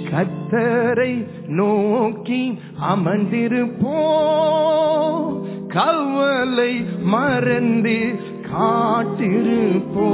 கத்தரை நோக்கி அமர்ந்திருப்போ கவலை மறந்து காட்டிருப்போ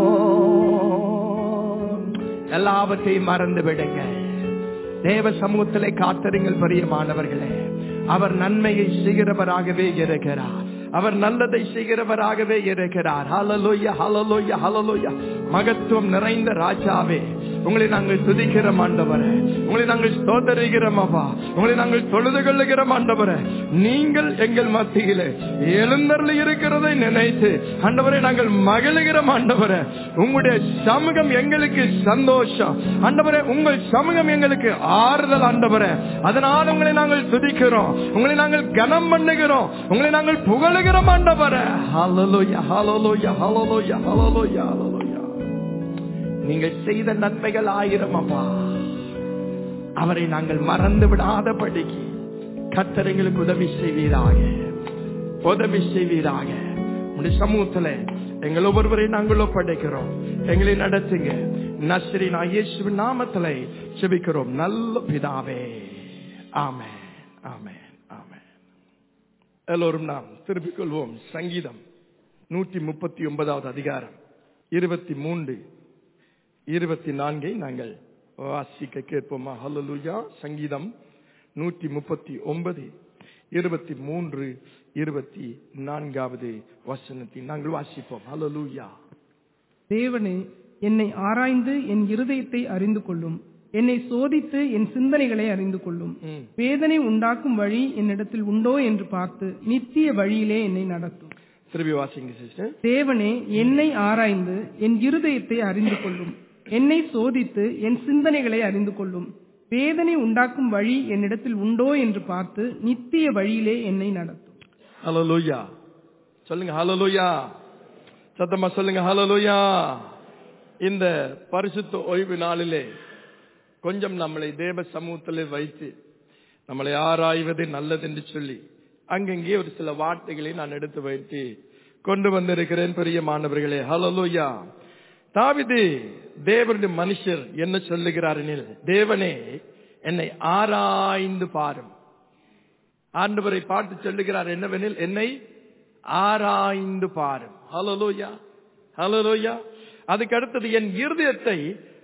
எல்லாவற்றையும் மறந்து விடுங்க தேவ சமூகத்திலே காத்திருங்கள் பிரியமானவர்களே அவர் நன்மையை செய்கிறவராகவே இருக்கிறார் அவர் நல்லதை செய்கிறவராகவே இருக்கிறார் ஹலலோய ஹலலோய ஹலலோய மகத்துவம் நிறைந்த ராஜாவே உங்களை நாங்கள் துதிக்கிறோம் ஆண்டவரே உங்களை நாங்கள் ஸ்தோத்தரிக்கிறோம் அப்பா உங்களை நாங்கள் தொழுது கொள்ளுகிறோம் ஆண்டவரே நீங்கள் எங்கள் மத்தியிலே எழுந்தருளி இருக்கிறதை நினைத்து ஆண்டவரை நாங்கள் மகிழுகிறோம் ஆண்டவரே உங்களுடைய சமூகம் எங்களுக்கு சந்தோஷம் ஆண்டவரே உங்கள் சமூகம் எங்களுக்கு ஆறுதல் ஆண்டவரே அதனால் உங்களை நாங்கள் துதிக்கிறோம் உங்களை நாங்கள் கனம் பண்ணுகிறோம் உங்களை நாங்கள் புகழுகிறோம் ஆண்டவரே ஹalleluya ஹalleluya ஹalleluya ஹalleluya ஹalleluya நீங்கள் செய்த நன்மைகள் ஆயிரம் அப்பா அவரை நாங்கள் மறந்து விடாதபடிக்கு கர்த்தர் எங்களுக்கு உதவி செய்வீராக உதவி செய்வீராக உடைய சமூகத்துல எங்கள் ஒவ்வொருவரை நாங்கள் ஒப்படைக்கிறோம் எங்களை நடத்துங்க நஸ்ரி நான் இயேசுவின் நாமத்துல செபிக்கிறோம் நல்ல பிதாவே ஆமே ஆமே ஆமே எல்லோரும் நாம் திருப்பிக் கொள்வோம் சங்கீதம் நூற்றி முப்பத்தி ஒன்பதாவது அதிகாரம் இருபத்தி மூன்று இருபத்தி நான்கை நாங்கள் வாசிக்க கேட்போமா ஹலலுயா சங்கீதம் நூற்றி முப்பத்தி ஒன்பது இருபத்தி மூன்று இருபத்தி நான்காவது வசனத்தை நாங்கள் வாசிப்போம் ஹலலுயா தேவனே என்னை ஆராய்ந்து என் இருதயத்தை அறிந்து கொள்ளும் என்னை சோதித்து என் சிந்தனைகளை அறிந்து கொள்ளும் ம். வேதனை உண்டாக்கும் வழி என்னிடத்தில் உண்டோ என்று பார்த்து நித்திய வழியிலே என்னை நடத்தும் திருப்பி வாசிங்க சிஸ்டர் தேவனே என்னை ஆராய்ந்து என் இருதயத்தை அறிந்து கொள்ளும் என்னை சோதித்து என் சிந்தனைகளை அறிந்து கொள்ளும் வேதனை உண்டாக்கும் வழி என்னிடத்தில் உண்டோ என்று பார்த்து நித்திய வழியிலே என்னை நடத்தும் ஹலலுயா சொல்லுங்க ஹலலுயா சத்தமா சொல்லுங்க ஹலலுயா இந்த பரிசுத்த ஓய்வு நாளிலே கொஞ்சம் நம்மளை தேவ சமூகத்திலே வைத்து நம்மளை ஆராய்வது நல்லது என்று சொல்லி அங்கங்கே ஒரு சில வார்த்தைகளை நான் எடுத்து வைத்து கொண்டு வந்திருக்கிறேன் பெரிய மாணவர்களே ஹலலுயா தாவிது தேவனுடைய மனுஷர் என்ன சொல்லுகிறார் எனில் தேவனே என்னை ஆராய்ந்து பாரும் ஆண்டவரை பார்த்து சொல்லுகிறார் என்னவெனில் என்னை ஆராய்ந்து பாரும் ஹலலோயா ஹலலோயா அதுக்கு அடுத்தது என் இருதயத்தை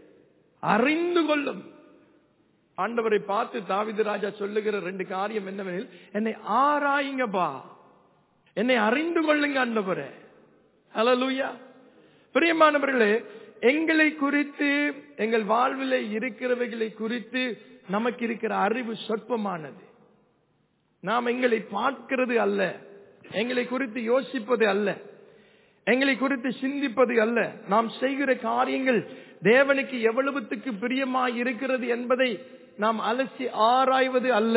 அறிந்து கொள்ளும் ஆண்டவரை பார்த்து தாவிது ராஜா சொல்லுகிற ரெண்டு காரியம் என்னவெனில் என்னை ஆராயுங்கப்பா என்னை அறிந்து கொள்ளுங்க ஆண்டவரே ஹலலூயா பிரியமானவர்களே எங்களை குறித்து எங்கள் வாழ்விலே இருக்கிறவைகளை குறித்து நமக்கு இருக்கிற அறிவு சொற்பமானது நாம் எங்களை பார்க்கிறது அல்ல எங்களை குறித்து யோசிப்பது அல்ல எங்களை குறித்து சிந்திப்பது அல்ல நாம் செய்கிற காரியங்கள் தேவனுக்கு எவ்வளவுத்துக்கு பிரியமாய் இருக்கிறது என்பதை நாம் அலசி ஆராய்வது அல்ல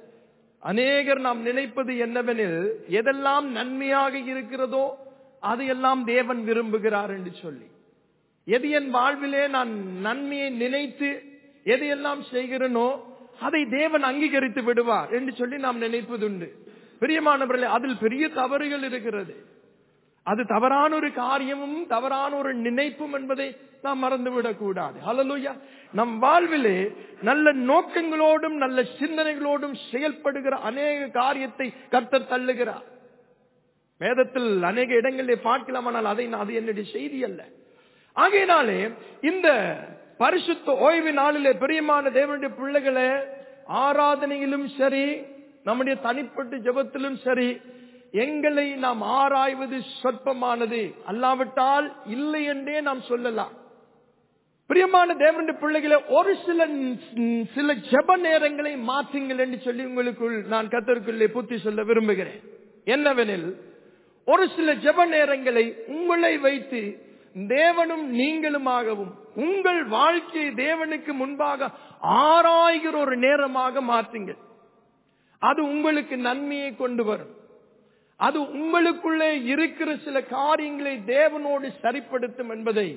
அநேகர் நாம் நினைப்பது என்னவெனில் எதெல்லாம் நன்மையாக இருக்கிறதோ அதையெல்லாம் தேவன் விரும்புகிறார் என்று சொல்லி எது என் வாழ்விலே நான் நன்மையை நினைத்து எதையெல்லாம் செய்கிறனோ அதை தேவன் அங்கீகரித்து விடுவார் என்று சொல்லி நாம் நினைப்பதுண்டு பிரியமானவர்களே அதில் பெரிய தவறுகள் இருக்கிறது அது தவறான ஒரு காரியமும் தவறான ஒரு நினைப்பும் என்பதை நாம் மறந்துவிடக் கூடாது ஹalleluya நம் வாழ்விலே நல்ல நோக்கங்களோடும் நல்ல சிந்தனைகளோடும் செயல்படுகிற அநேக காரியத்தை கர்த்தர் தள்ளுகிறார் வேதத்தில் அநேக இடங்களிலே பார்க்கலாம் ஆனால் அதை அது என்னுடைய செய்தி அல்ல ஆகையினாலே இந்த பரிசுத்த ஓய்வு நாளிலே பிரியமான தேவனுடைய பிள்ளைகளை ஆராதனையிலும் சரி நம்முடைய தனிப்பட்ட ஜெபத்திலும் சரி எங்களை நாம் ஆராய்வது சொற்பமானது அல்லாவிட்டால் இல்லை என்றே நாம் சொல்லலாம் பிரியமான தேவனுடைய பிள்ளைகளை ஒரு சில சில ஜெப நேரங்களை மாற்றுங்கள் என்று சொல்லி உங்களுக்குள் நான் கத்தருக்குள்ளே புத்தி சொல்ல விரும்புகிறேன் என்னவெனில் ஒரு சில ஜெப நேரங்களை உங்களை வைத்து தேவனும் நீங்களுமாகவும் உங்கள் வாழ்க்கையை தேவனுக்கு முன்பாக ஆராய்கிற ஒரு நேரமாக மாற்றுங்கள் அது உங்களுக்கு நன்மையை கொண்டு வரும் அது உங்களுக்குள்ளே இருக்கிற சில காரியங்களை தேவனோடு சரிப்படுத்தும் என்பதை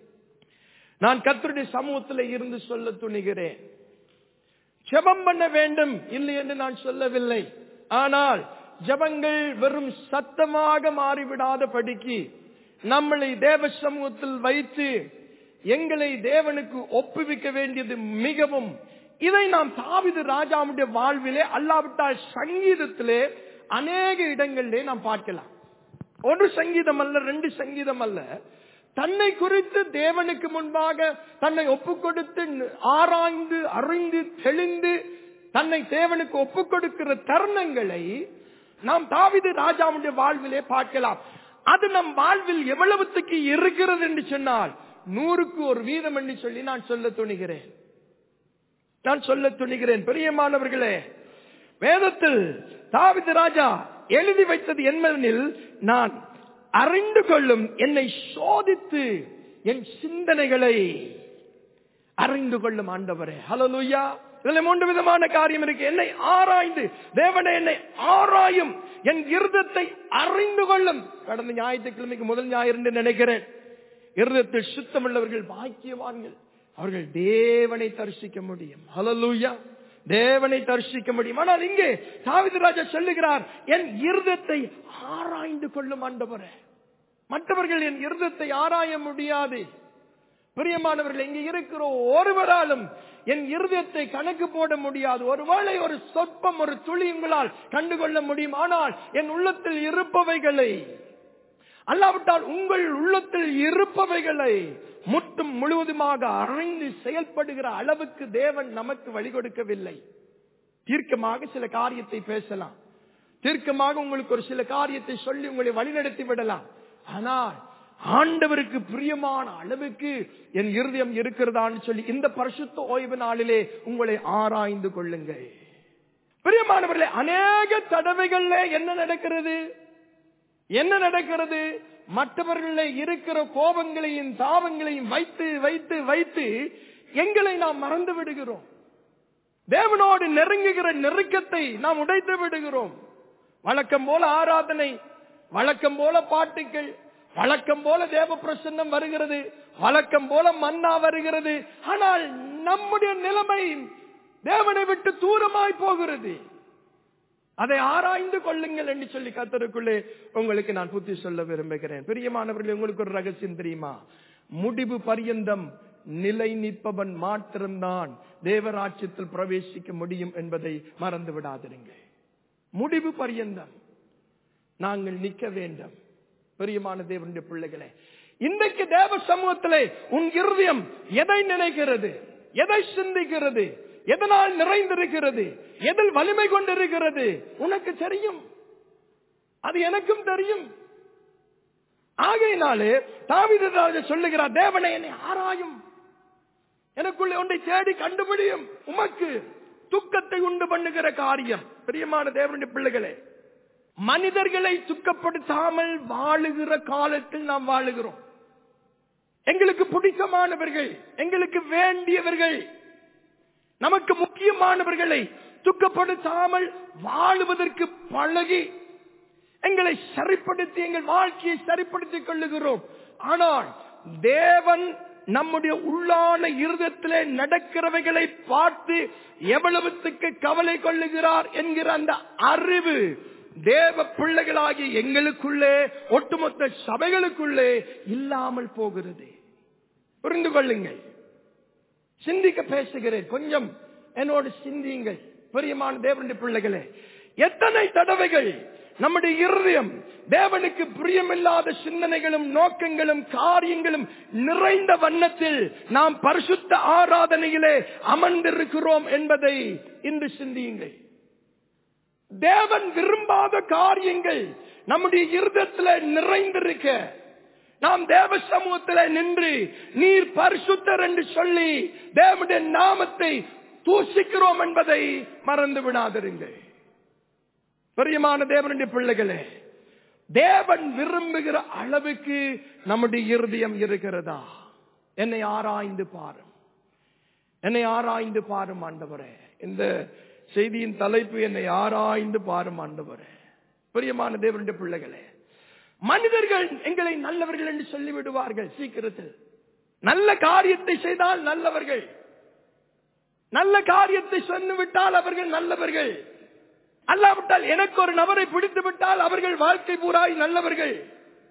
நான் கத்தருடைய சமூகத்தில் இருந்து சொல்ல துணிகிறேன் ஜெபம் பண்ண வேண்டும் இல்லை என்று நான் சொல்லவில்லை ஆனால் ஜபங்கள் வெறும் சத்தமாக மாறிவிடாத படிக்கு நம்மளை தேவ சமூகத்தில் வைத்து எங்களை தேவனுக்கு ஒப்புவிக்க வேண்டியது மிகவும் இதை நாம் தாவிது ராஜாவுடைய வாழ்விலே அல்லாவிட்டால் சங்கீதத்திலே அநேக இடங்களிலே நாம் பார்க்கலாம் ஒரு சங்கீதம் அல்ல ரெண்டு சங்கீதம் அல்ல தன்னை குறித்து தேவனுக்கு முன்பாக தன்னை ஒப்பு கொடுத்து ஆராய்ந்து அறிந்து தெளிந்து தன்னை தேவனுக்கு ஒப்பு கொடுக்கிற தருணங்களை நாம் தாவிது ராஜாவுடைய வாழ்விலே பார்க்கலாம் அது நம் வாழ்வில் எவ்வளவுத்துக்கு இருக்கிறது என்று சொன்னால் நூறுக்கு ஒரு வீதம் என்று சொல்லி நான் சொல்ல துணிகிறேன் நான் சொல்ல துணிகிறேன் பிரியமானவர்களே வேதத்தில் தாவிது ராஜா எழுதி வைத்தது என்பதனில் நான் அறிந்து கொள்ளும் என்னை சோதித்து என் சிந்தனைகளை அறிந்து கொள்ளும் ஆண்டவரே ஹலலுயா இதுல மூன்று விதமான காரியம் இருக்கு என்னை ஆராய்ந்து தேவனை என்னை ஆராயும் என் இருதத்தை அறிந்து கொள்ளும் கடந்த ஞாயிற்றுக்கிழமைக்கு முதல் ஞாயிறு என்று நினைக்கிறேன் இருதத்தில் சுத்தமுள்ளவர்கள் பாக்கியவான்கள் அவர்கள் தேவனை தரிசிக்க முடியும் ஹலலூயா தேவனை தரிசிக்க முடியும் ஆனால் இங்கே தாவித ராஜா சொல்லுகிறார் என் இருதத்தை ஆராய்ந்து கொள்ளும் ஆண்டவரே மற்றவர்கள் என் இருதத்தை ஆராய முடியாது பிரியமானவர்கள் இங்க இருக்கிற ஒருவராலும் என் இருதயத்தை கணக்கு போட முடியாது ஒருவேளை ஒரு சொற்பம் ஒரு துளி உங்களால் கண்டுகொள்ள முடியும் ஆனால் என் உள்ளத்தில் இருப்பவைகளை அல்லாவிட்டால் உங்கள் உள்ளத்தில் இருப்பவைகளை முற்றும் முழுவதுமாக அறிந்து செயல்படுகிற அளவுக்கு தேவன் நமக்கு வழி கொடுக்கவில்லை தீர்க்கமாக சில காரியத்தை பேசலாம் தீர்க்கமாக உங்களுக்கு ஒரு சில காரியத்தை சொல்லி உங்களை வழிநடத்தி விடலாம் ஆனால் ஆண்டவருக்கு பிரியமான அளவுக்கு என் இருதயம் இருக்கிறதான்னு சொல்லி இந்த பரிசுத்த ஓய்வு நாளிலே உங்களை ஆராய்ந்து கொள்ளுங்கள் பிரியமானவர்களே அநேக தடவைகள்ல என்ன நடக்கிறது என்ன நடக்கிறது மற்றவர்கள இருக்கிற கோபங்களையும் தாபங்களையும் வைத்து வைத்து வைத்து எங்களை நாம் மறந்து விடுகிறோம் தேவனோடு நெருங்குகிற நெருக்கத்தை நாம் உடைத்து விடுகிறோம் வழக்கம் போல ஆராதனை வழக்கம் போல பாட்டுகள் வழக்கம் போல தேவ பிரசன்னம் வருகிறது வழக்கம் போல மன்னா வருகிறது ஆனால் நம்முடைய நிலைமை தேவனை விட்டு தூரமாய் போகிறது அதை ஆராய்ந்து கொள்ளுங்கள் என்று சொல்லி கத்தருக்குள்ளே உங்களுக்கு நான் புத்தி சொல்ல விரும்புகிறேன் பிரியமானவர்களே உங்களுக்கு ஒரு ரகசியம் தெரியுமா முடிவு பரியந்தம் நிலை நிற்பவன் மாத்திரம்தான் தேவராட்சியத்தில் பிரவேசிக்க முடியும் என்பதை மறந்து விடாதிருங்க முடிவு பரியந்தம் நாங்கள் நிற்க வேண்டும் பிரியமான தேவனுடைய பிள்ளைகளே இன்றைக்கு தேவ சமூகத்திலே உன் இருதயம் எதை நினைக்கிறது எதை சிந்திக்கிறது எதனால் நிறைந்திருக்கிறது எதில் வலிமை கொண்டிருக்கிறது உனக்கு தெரியும் அது எனக்கும் தெரியும் ஆகையினாலே தாவிதராஜ சொல்லுகிறார் தேவனை என்னை ஆராயும் எனக்குள்ளே ஒன்றை தேடி கண்டுபிடியும் உமக்கு துக்கத்தை உண்டு பண்ணுகிற காரியம் பிரியமான தேவனுடைய பிள்ளைகளே மனிதர்களை துக்கப்படுத்தாமல் வாழுகிற காலத்தில் நாம் வாழுகிறோம் எங்களுக்கு பிடித்தமானவர்கள் எங்களுக்கு வேண்டியவர்கள் நமக்கு முக்கியமானவர்களை துக்கப்படுத்தாமல் வாழுவதற்கு பழகி எங்களை சரிப்படுத்தி எங்கள் வாழ்க்கையை சரிப்படுத்திக் கொள்ளுகிறோம் ஆனால் தேவன் நம்முடைய உள்ளான இருதத்திலே நடக்கிறவைகளை பார்த்து எவ்வளவுத்துக்கு கவலை கொள்ளுகிறார் என்கிற அந்த அறிவு தேவ பிள்ளைகளாகி எங்களுக்குள்ளே ஒட்டுமொத்த சபைகளுக்குள்ளே இல்லாமல் போகிறது புரிந்து கொள்ளுங்கள் சிந்திக்க பேசுகிறேன் கொஞ்சம் என்னோடு சிந்தியுங்கள் பிரியமான தேவனுடைய பிள்ளைகளே எத்தனை தடவைகள் நம்முடைய இருதயம் தேவனுக்கு பிரியமில்லாத சிந்தனைகளும் நோக்கங்களும் காரியங்களும் நிறைந்த வண்ணத்தில் நாம் பரிசுத்த ஆராதனையிலே அமர்ந்திருக்கிறோம் என்பதை இன்று சிந்தியுங்கள் தேவன் விரும்பாத காரியங்கள் நம்முடைய இருதத்தில் நிறைந்திருக்க நாம் தேவ சமூகத்தில் நின்று நீர் பரிசுத்தர் என்று சொல்லி தேவனுடைய நாமத்தை தூசிக்கிறோம் என்பதை மறந்து விடாதிருங்கள் பிரியமான தேவனுடைய பிள்ளைகளே தேவன் விரும்புகிற அளவுக்கு நம்முடைய இருதயம் இருக்கிறதா என்னை ஆராய்ந்து பாரும் என்னை ஆராய்ந்து பாரும் ஆண்டவரே இந்த செய்தியின் தலைப்பு என்னை ஆராய்ந்து பாரும் ஆண்டவரே பிரியமான தேவனுடைய பிள்ளைகளே மனிதர்கள் எங்களை நல்லவர்கள் என்று சொல்லிவிடுவார்கள் சீக்கிரத்தில் நல்ல காரியத்தை செய்தால் நல்லவர்கள் நல்ல காரியத்தை சொன்னுவிட்டால் அவர்கள் நல்லவர்கள் அல்லாவிட்டால் எனக்கு ஒரு நபரை பிடித்து விட்டால் அவர்கள் வாழ்க்கை பூராய் நல்லவர்கள்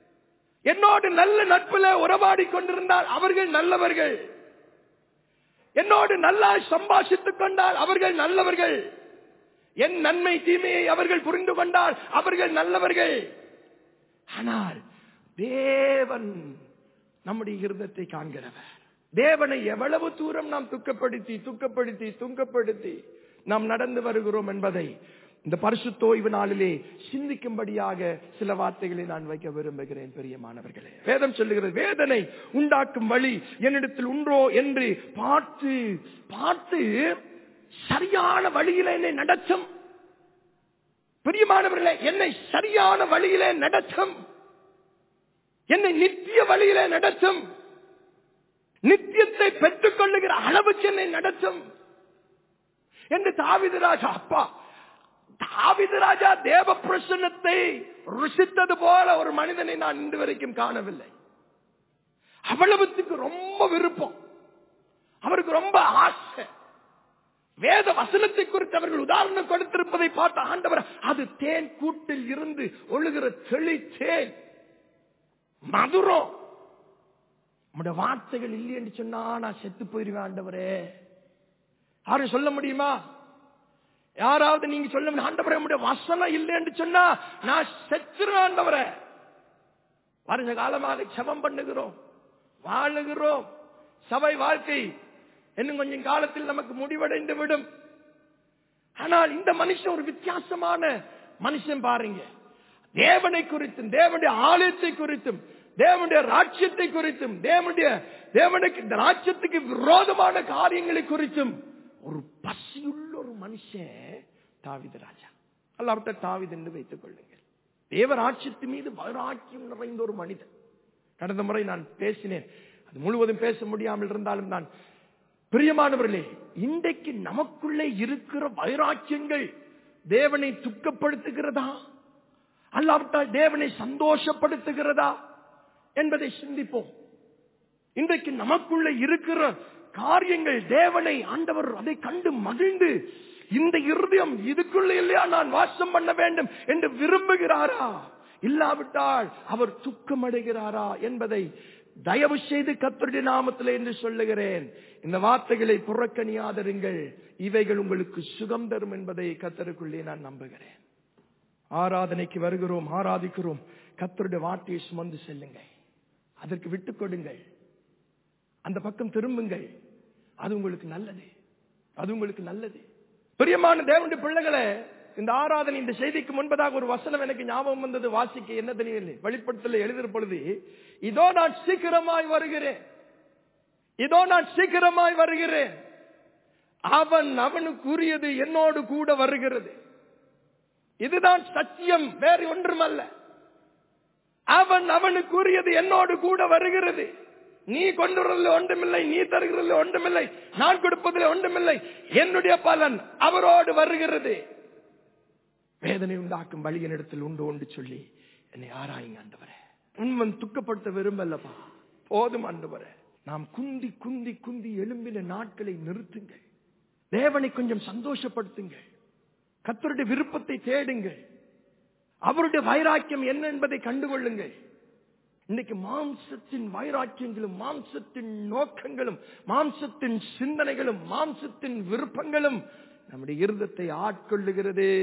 என்னோடு நல்ல நட்புல உறவாடி கொண்டிருந்தால் அவர்கள் நல்லவர்கள் என்னோடு நல்லா சம்பாஷித்துக் கொண்டால் அவர்கள் நல்லவர்கள் என் நன்மை தீமையை அவர்கள் புரிந்து கொண்டால் அவர்கள் நல்லவர்கள் ஆனால் தேவன் நம்முடைய இருதத்தை காண்கிறவர் தேவனை எவ்வளவு தூரம் நாம் துக்கப்படுத்தி துக்கப்படுத்தி துக்கப்படுத்தி நாம் நடந்து வருகிறோம் என்பதை இந்த பரிசுத்த ஓய்வு நாளிலே சிந்திக்கும்படியாக சில வார்த்தைகளை நான் வைக்க விரும்புகிறேன் பெரியமானவர்களே வேதம் சொல்லுகிறது வேதனை உண்டாக்கும் வழி என்னிடத்தில் உண்டோ என்று பார்த்து பார்த்து சரியான வழியில என்னை நடத்தும் பிரியமானவர்களே என்னை சரியான வழியிலே நடத்தும் என்னை நித்திய வழியிலே நடத்தும் நித்தியத்தை பெற்றுக் கொள்ளுகிற அளவுக்கு என்னை நடத்தும் என்று தாவிது ராஜா அப்பா தாவிது ராஜா தேவ பிரசன்னத்தை ருசித்தது போல ஒரு மனிதனை நான் இன்று வரைக்கும் காணவில்லை அவ்வளவுத்துக்கு ரொம்ப விருப்பம் அவருக்கு ரொம்ப ஆசை வேத வசனத்தை குறித்து அவர்கள் உதாரணம் கொடுத்திருப்பதை பார்த்த ஆண்டவர் அது தேன் கூட்டில் இருந்து ஒழுகிற தெளி தேன் மதுரம் உங்களுடைய வார்த்தைகள் இல்லை என்று சொன்னா நான் செத்து போயிருவேன் ஆண்டவரே யாரும் சொல்ல முடியுமா யாராவது நீங்க சொல்ல முடியும் ஆண்டவரே உங்களுடைய வசனம் இல்லை என்று சொன்னா நான் செத்துருவேன் ஆண்டவரே வருஷ காலமாக செபம் பண்ணுகிறோம் வாழுகிறோம் சபை வாழ்க்கை இன்னும் கொஞ்சம் காலத்தில் நமக்கு முடிவடைந்து விடும் ஆனால் இந்த மனுஷன் ஒரு வித்தியாசமான மனுஷன் பாருங்க தேவனை குறித்தும் தேவனுடைய ஆலயத்தை குறித்தும் தேவனுடைய ராட்சியத்தை குறித்தும் தேவனுடைய தேவனுக்கு இந்த ராட்சியத்துக்கு விரோதமான காரியங்களை குறித்தும் ஒரு பசியுள்ள ஒரு மனுஷன் தாவித ராஜா அல்லாவிட்ட தாவிது என்று வைத்துக் கொள்ளுங்கள் தேவ ராட்சியத்து மீது வைராக்கியம் நிறைந்த ஒரு மனிதன் கடந்த முறை நான் பேசினேன் அது முழுவதும் பேச முடியாமல் இருந்தாலும் நான் பிரியமானவர்களே இன்றைக்கு நமக்குள்ளே இருக்கிற வைராக்கியங்கள் தேவனை துக்கப்படுத்துகிறதா அல்லாவிட்டால் தேவனை சந்தோஷப்படுத்துகிறதா என்பதை சிந்திப்போம் இன்றைக்கு நமக்குள்ள இருக்கிற காரியங்கள் தேவனை ஆண்டவர் அதை கண்டு மகிழ்ந்து இந்த இருதயம் இதுக்குள்ள இல்லையா நான் வாசம் பண்ண வேண்டும் என்று விரும்புகிறாரா இல்லாவிட்டால் அவர் துக்கமடைகிறாரா என்பதை தயவு செய்து கத்தருடைய நாமத்தில் என்று சொல்லுகிறேன் இந்த வார்த்தைகளை புறக்கணியாதருங்கள் இவைகள் உங்களுக்கு சுகம் தரும் என்பதை கத்தருக்குள்ளே நான் நம்புகிறேன் ஆராதனைக்கு வருகிறோம் ஆராதிக்கிறோம் கத்தருடைய வார்த்தையை சுமந்து செல்லுங்கள் அதற்கு விட்டுக் கொடுங்கள் அந்த பக்கம் திரும்புங்கள் அது உங்களுக்கு நல்லது அது உங்களுக்கு நல்லது பிரியமான தேவனுடைய பிள்ளைகளை இந்த ஆராதனை இந்த செய்திக்கு முன்பதாக ஒரு வசனம் எனக்கு ஞாபகம் வந்தது வாசிக்க என்ன தெரியவில்லை வெளிப்படுத்தல எழுதுற பொழுது இதோ நான் சீக்கிரமாய் வருகிறேன் இதோ நான் சீக்கிரமாய் வருகிறேன் அவன் அவனுக்குரியது என்னோடு கூட வருகிறது இதுதான் சத்தியம் வேறு ஒன்றுமல்ல அவன் அவனுக்குரியது என்னோடு கூட வருகிறது நீ கொண்டு வரல ஒன்றுமில்லை நீ தருகிறதில் ஒன்றுமில்லை நான் கொடுப்பதில் ஒன்றுமில்லை என்னுடைய பலன் அவரோடு வருகிறது வேதனை உண்டாக்கும் வழியின் இடத்தில் உண்டு உண்டு சொல்லி என்னை ஆராயுங்க ஆண்டவரே உண்மன் துக்கப்படுத்த விரும்பல்லப்பா போதும் ஆண்டவரே நாம் குந்தி குந்தி குந்தி எழும்பின நாட்களை நிறுத்துங்கள் தேவனை கொஞ்சம் சந்தோஷப்படுத்துங்கள் கத்தருடைய விருப்பத்தை தேடுங்கள் அவருடைய வைராக்கியம் என்ன என்பதை கண்டுகொள்ளுங்கள் இன்னைக்கு மாம்சத்தின் வைராக்கியங்களும் மாம்சத்தின் நோக்கங்களும் மாம்சத்தின் சிந்தனைகளும் மாம்சத்தின் விருப்பங்களும் நம்முடைய இருதத்தை ஆட்கொள்ளுகிறதே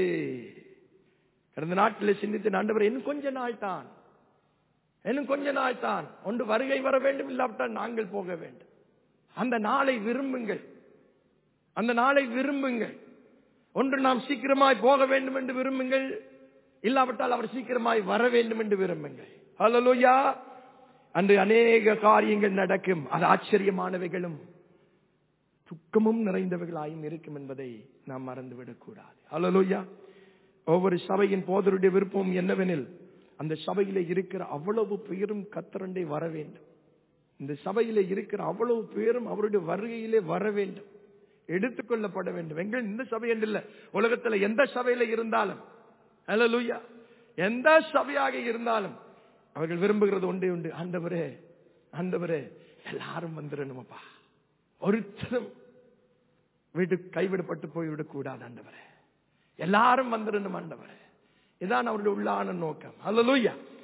கடந்த நாட்டில் சிந்தித்த ஆண்டவர் இன்னும் கொஞ்ச நாள் தான் இன்னும் கொஞ்ச நாள் தான் ஒன்று வருகை வர வேண்டும் இல்லாவிட்டால் நாங்கள் போக வேண்டும் அந்த நாளை விரும்புங்கள் அந்த நாளை விரும்புங்கள் ஒன்று நாம் சீக்கிரமாய் போக வேண்டும் என்று விரும்புங்கள் இல்லாவிட்டால் அவர் சீக்கிரமாய் வர வேண்டும் என்று விரும்புங்கள் ஹலலோயா அன்று அநேக காரியங்கள் நடக்கும் அது ஆச்சரியமானவைகளும் துக்கமும் நிறைந்தவைகளாயும் இருக்கும் என்பதை நாம் மறந்துவிடக் கூடாது ஹலலோயா ஒவ்வொரு சபையின் போதருடைய விருப்பம் என்னவெனில் அந்த சபையில இருக்கிற அவ்வளவு பேரும் கத்தரண்டை வர வேண்டும் இந்த சபையில இருக்கிற அவ்வளவு பேரும் அவருடைய வருகையிலே வர வேண்டும் எடுத்துக்கொள்ளப்பட வேண்டும் எங்கள் இந்த சபை என்று இல்ல உலகத்துல எந்த சபையில இருந்தாலும் ஹalleluya எந்த சபையாக இருந்தாலும் அவர்கள் விரும்புகிறது ஒன்றே உண்டு ஆண்டவரே ஆண்டவரே எல்லாரும் வந்துடணுமப்பா ஒருத்தரும் வீட்டு கைவிடப்பட்டு போய்விடக் கூடாது ஆண்டவரே எல்லாரும் வந்துடணும் ஆண்டவரே இதான் அவருடைய உள்ளான நோக்கம் ஹalleluya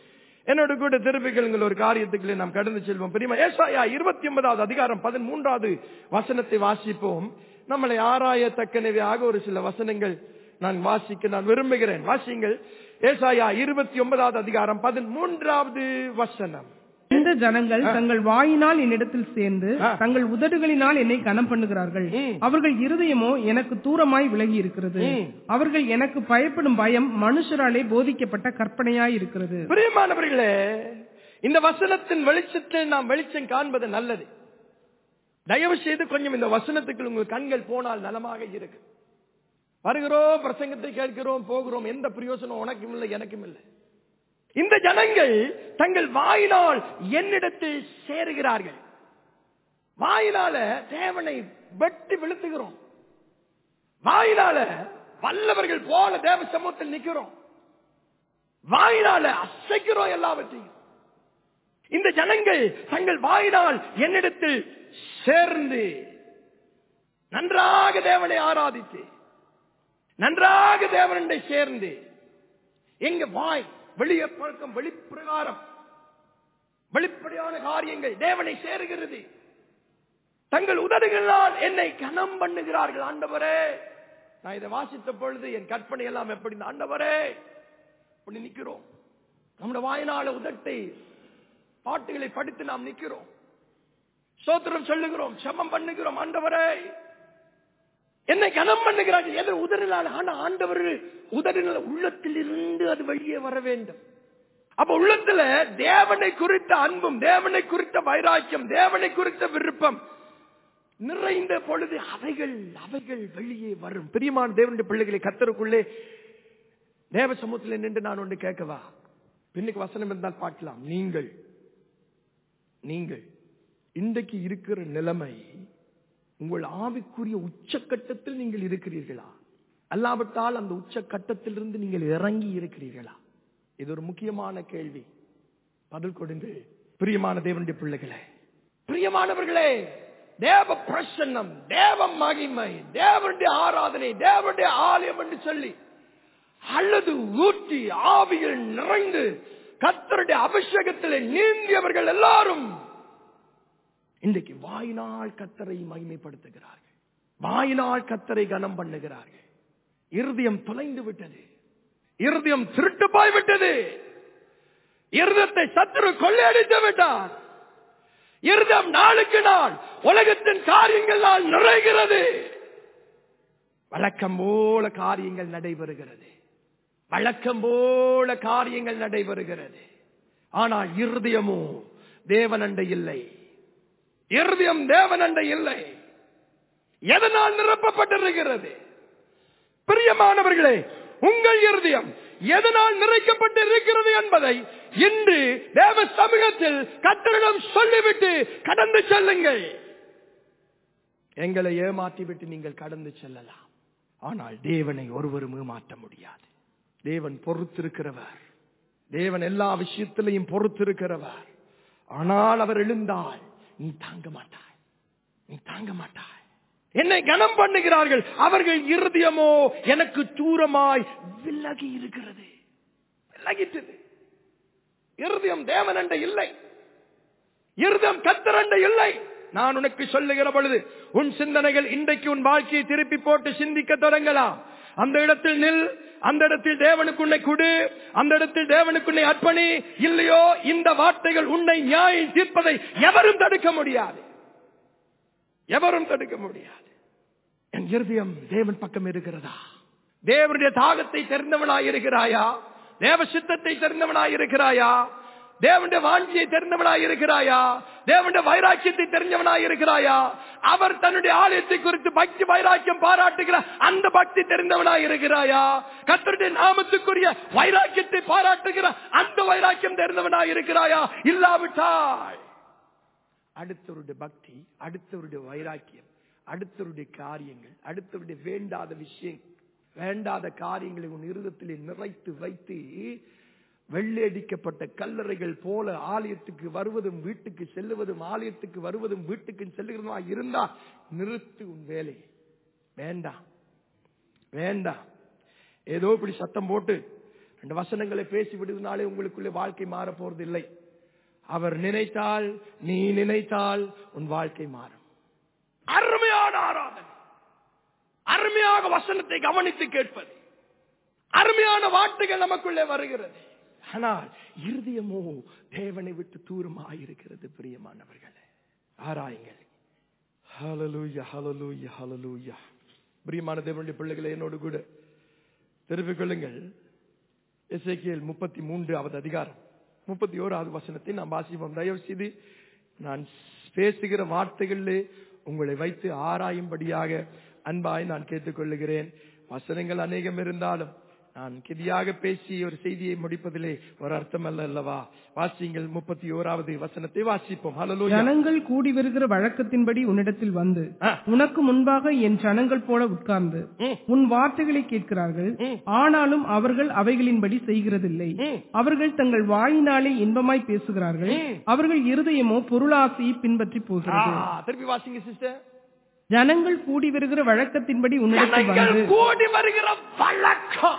என்னோட கூட திருப்பிகள் ஒரு காரியத்துக்குள்ளே நாம் கடந்து செல்வோம் பிரியமா ஏசாயா இருபத்தி ஒன்பதாவது அதிகாரம் பதிமூன்றாவது வசனத்தை வாசிப்போம் நம்மளை ஆராயத்தக்கனவையாக ஒரு சில வசனங்கள் நான் வாசிக்க நான் விரும்புகிறேன் வாசிங்கள் ஏசாயா இருபத்தி ஒன்பதாவது அதிகாரம் பதிமூன்றாவது வசனம் இந்த ஜனங்கள் தங்கள் வாயினால் என்னிடத்தில் சேர்ந்து ஆ. தங்கள் உதடுகளினால் என்னை கனம் பண்ணுகிறார்கள் ம். அவர்கள் இருதயமோ எனக்கு தூரமாய் விலகி இருக்கிறது ம். அவர்கள் எனக்கு பயப்படும் பயம் மனுஷராலே போதிக்கப்பட்ட கற்பனையாய் இருக்கிறது பிரியமானவர்களே இந்த வசனத்தின் வெளிச்சத்தில் நாம் வெளிச்சம் காண்பது நல்லது தயவு செய்து கொஞ்சம் இந்த வசனத்துக்கு உங்கள் கண்கள் போனால் நலமாக இருக்கு வருகிறோம் பிரசங்கத்தை கேட்கிறோம் போகிறோம் எந்த பிரயோசனம் உனக்கும் இல்லை எனக்கும் இல்லை இந்த ஜனங்கள் தங்கள் வாயினால் என்னிடத்தில் சேருகிறார்கள் வாயினால தேவனை வெட்டி விழுத்துகிறோம் வாயினால வல்லவர்கள் போல தேவ சமூகத்தில் நிக்கிறோம் வாயினால அசைக்கிறோம் எல்லாவற்றையும் இந்த ஜனங்கள் தங்கள் வாயினால் என்னிடத்தில் சேர்ந்து நன்றாக தேவனை ஆராதித்து நன்றாக தேவனண்டை சேர்ந்து எங்க வாய் வெளியே பழக்கம் வெளிப்பிரகாரம் வெளிப்படையான காரியங்கள் தேவனை சேருகிறது தங்கள் உதடுகளால் என்னை கனம் பண்ணுகிறார்கள் ஆண்டவரே நான் இதை வாசித்த பொழுது என் கற்பனை எல்லாம் எப்படி இருந்தது? ஆண்டவரே இப்படி நிக்கிறோம் நம்முடைய வாயினால உதட்டை பாட்டுகளை படித்து நாம் நிக்கிறோம் சோத்திரம் சொல்லுகிறோம் செமம் பண்ணுகிறோம் ஆண்டவரே என்னை கனம் பண்ணுகிறார்கள் எதிர் உதறினால் ஆனா ஆண்டவர் உதறினால் உள்ளத்தில் இருந்து அது வெளியே வர வேண்டும் அப்ப உள்ளத்துல தேவனை குறித்த அன்பும் தேவனை குறித்த வைராக்கியம் தேவனை குறித்த விருப்பம் நிறைந்த பொழுது அவைகள் அவைகள் வெளியே வரும் பிரியமான தேவனுடைய பிள்ளைகளை கத்தருக்குள்ளே தேவ சமூகத்தில் நின்று நான் ஒன்று கேட்கவா பின்னுக்கு வசனம் இருந்தால் பார்க்கலாம் நீங்கள் நீங்கள் இன்றைக்கு இருக்கிற நிலைமை உங்கள் ஆவிக்குரிய உச்சக்கட்டத்தில் நீங்கள் இருக்கிறீர்களா அல்லாவிட்டால் அந்த உச்சக்கட்டத்திலிருந்து நீங்கள் இறங்கி இருக்கிறீர்களா இது ஒரு முக்கியமான கேள்வி பதில் கொடுங்கள் பிரியமான தேவனுடைய பிள்ளைகளே பிரியமானவர்களே தேவ பிரசன்னம் தேவ மகிமை தேவனுடைய ஆராதனை தேவனுடைய ஆலயம் என்று சொல்லி அல்லது ஊற்றி ஆவியில் நிறைந்து கத்தருடைய அபிஷேகத்தில் நீந்தியவர்கள் எல்லாரும் இன்றைக்கு வாயினால் கத்தரை மகிமைப்படுத்துகிறார்கள் வாயினால் கத்தரை கனம் பண்ணுகிறார்கள் இருதயம் தொலைந்து விட்டது இருதயம் திருட்டு போய்விட்டது இருதயத்தை சத்துரு கொள்ளையடித்து விட்டார் இருதயம் நாளுக்கு நாள் உலகத்தின் காரியங்களால் நிறைகிறது வழக்கம் போல காரியங்கள் நடைபெறுகிறது வழக்கம் போல காரியங்கள் நடைபெறுகிறது ஆனால் இருதயமோ தேவனண்டை இல்லை இருதயம் தேவனண்டை இல்லை எதனால் நிரப்பப்பட்டிருக்கிறது பிரியமானவர்களே உங்கள் இருதயம் எதனால் நிறைக்கப்பட்டு இருக்கிறது என்பதை இன்று தேவ சமூகத்தில் கத்தரிடம் சொல்லிவிட்டு கடந்து செல்லுங்கள் எங்களை ஏமாற்றிவிட்டு நீங்கள் கடந்து செல்லலாம் ஆனால் தேவனை ஒருவரும் ஏமாற்ற முடியாது தேவன் பொறுத்திருக்கிறவர் தேவன் எல்லா விஷயத்திலையும் பொறுத்திருக்கிறவர் ஆனால் அவர் எழுந்தால் நீ தாங்க மாட்டாய் நீ தாங்க மாட்டாய் என்னை கனம் பண்ணுகிறார்கள் அவர்கள் இருதயமோ எனக்கு தூரமாய் விலகி இருக்கிறது விலகிட்டது இருதயம் தேவனண்ட இல்லை இருதயம் கத்தரண்ட இல்லை நான் உனக்கு சொல்லுகிற பொழுது உன் சிந்தனைகள் இன்றைக்கு உன் வாழ்க்கையை திருப்பி போட்டு சிந்திக்க தொடங்கலாம் அந்த இடத்தில் நில் அந்த இடத்தில் தேவனுக்கு உன்னை கொடு அந்த இடத்தில் தேவனுக்கு உன்னை அர்ப்பணி இல்லையோ இந்த வார்த்தைகள் உன்னை நியாயம் தீர்ப்பதை எவரும் தடுக்க முடியாது எவரும் தடுக்க முடியாது என் இருதயம் தேவன் பக்கம் இருக்கிறதா தேவனுடைய தாகத்தை தெரிந்தவனாய் இருக்கிறாயா தேவ சித்தத்தை தெரிந்தவனாய் இருக்கிறாயா தேவனுடைய வாஞ்சியை தெரிந்தவனாய் இருக்கிறாயா தேவனுடைய வைராக்கியத்தை தெரிஞ்சவனாய் இருக்கிறாயா அவர் தன்னுடைய ஆலயத்தை குறித்து பக்தி வைராக்கியம் பாராட்டுகிறார் அந்த பக்தி தெரிந்தவனாய் இருக்கிறாயா கத்தருடைய நாமத்துக்குரிய வைராக்கியத்தை பாராட்டுகிற அந்த வைராக்கியம் தெரிந்தவனாய் இருக்கிறாயா இல்லாவிட்டால் அடுத்தவருடைய பக்தி அடுத்தவருடைய வைராக்கியம் அடுத்தவருடைய காரியங்கள் அடுத்தவருடைய வேண்டாத விஷயம் வேண்டாத காரியங்களை உன் இருதத்திலே நிறைத்து வைத்து வெள்ளையடிக்கப்பட்ட கல்லறைகள் போல ஆலயத்துக்கு வருவதும் வீட்டுக்கு செல்லுவதும் ஆலயத்துக்கு வருவதும் வீட்டுக்கு செல்லுகிறதுமா இருந்தா நிறுத்து உன் வேலையை வேண்டாம் வேண்டாம் ஏதோ இப்படி சத்தம் போட்டு அந்த வசனங்களை பேசி விடுவதனாலே உங்களுக்குள்ளே வாழ்க்கை மாற போறது இல்லை அவர் நினைத்தால் நீ நினைத்தால் உன் வாழ்க்கை மாறும் அருமையான ஆராதனை அருமையாக வசனத்தை கவனித்து கேட்பது அருமையான வார்த்தைகள் நமக்குள்ளே வருகிறது ஆனால் இருதயமோ தேவனை விட்டு தூரமாயிருக்கிறது பிரியமானவர்களே ஆராயுங்கள் ஹalleluya ஹalleluya ஹalleluya பிரியமான தேவனுடைய பிள்ளைகளை என்னோடு கூட தெரிவிக் கொள்ளுங்கள் எசேக்கியேல் முப்பத்தி மூன்றாவது அதிகாரம் முப்பத்தி ஓராவது வசனத்தை நாம் வாசிப்போம் தயவு செய்து நான் பேசுகிற வார்த்தைகளிலே உங்களை வைத்து ஆராயும்படியாக அன்பாய் நான் கேட்டுக்கொள்ளுகிறேன் வசனங்கள் அநேகம் இருந்தாலும் நான் கிதியாக பேசி ஒரு செய்தியை முடிப்பதிலே ஒரு அர்த்தம் அல்ல அல்லவா வாசிங்கள் முப்பத்தி ஓராவது வசனத்தை வாசிப்போம் ஹalleluya ஜனங்கள் கூடி வருகிற வழக்கத்தின்படி உன்னிடத்தில் வந்து ஆ. உனக்கு முன்பாக என் ஜனங்கள் போல உட்கார்ந்து ம். உன் வார்த்தைகளை கேட்கிறார்கள் ம். ஆனாலும் அவர்கள் அவைகளின்படி செய்கிறதில்லை ம். அவர்கள் தங்கள் வாயினாலே இன்பமாய் பேசுகிறார்கள் ம். அவர்கள் இருதயமோ பொருளாசையை பின்பற்றி போகிறது ஆ, திருப்பி வாசிங்க சிஸ்டர் ஜனங்கள் கூடி வருகிற வழக்கத்தின்படி உன்னிடத்தில் ஜனங்கள் வந்து கூடி வருகிற வழக்கம்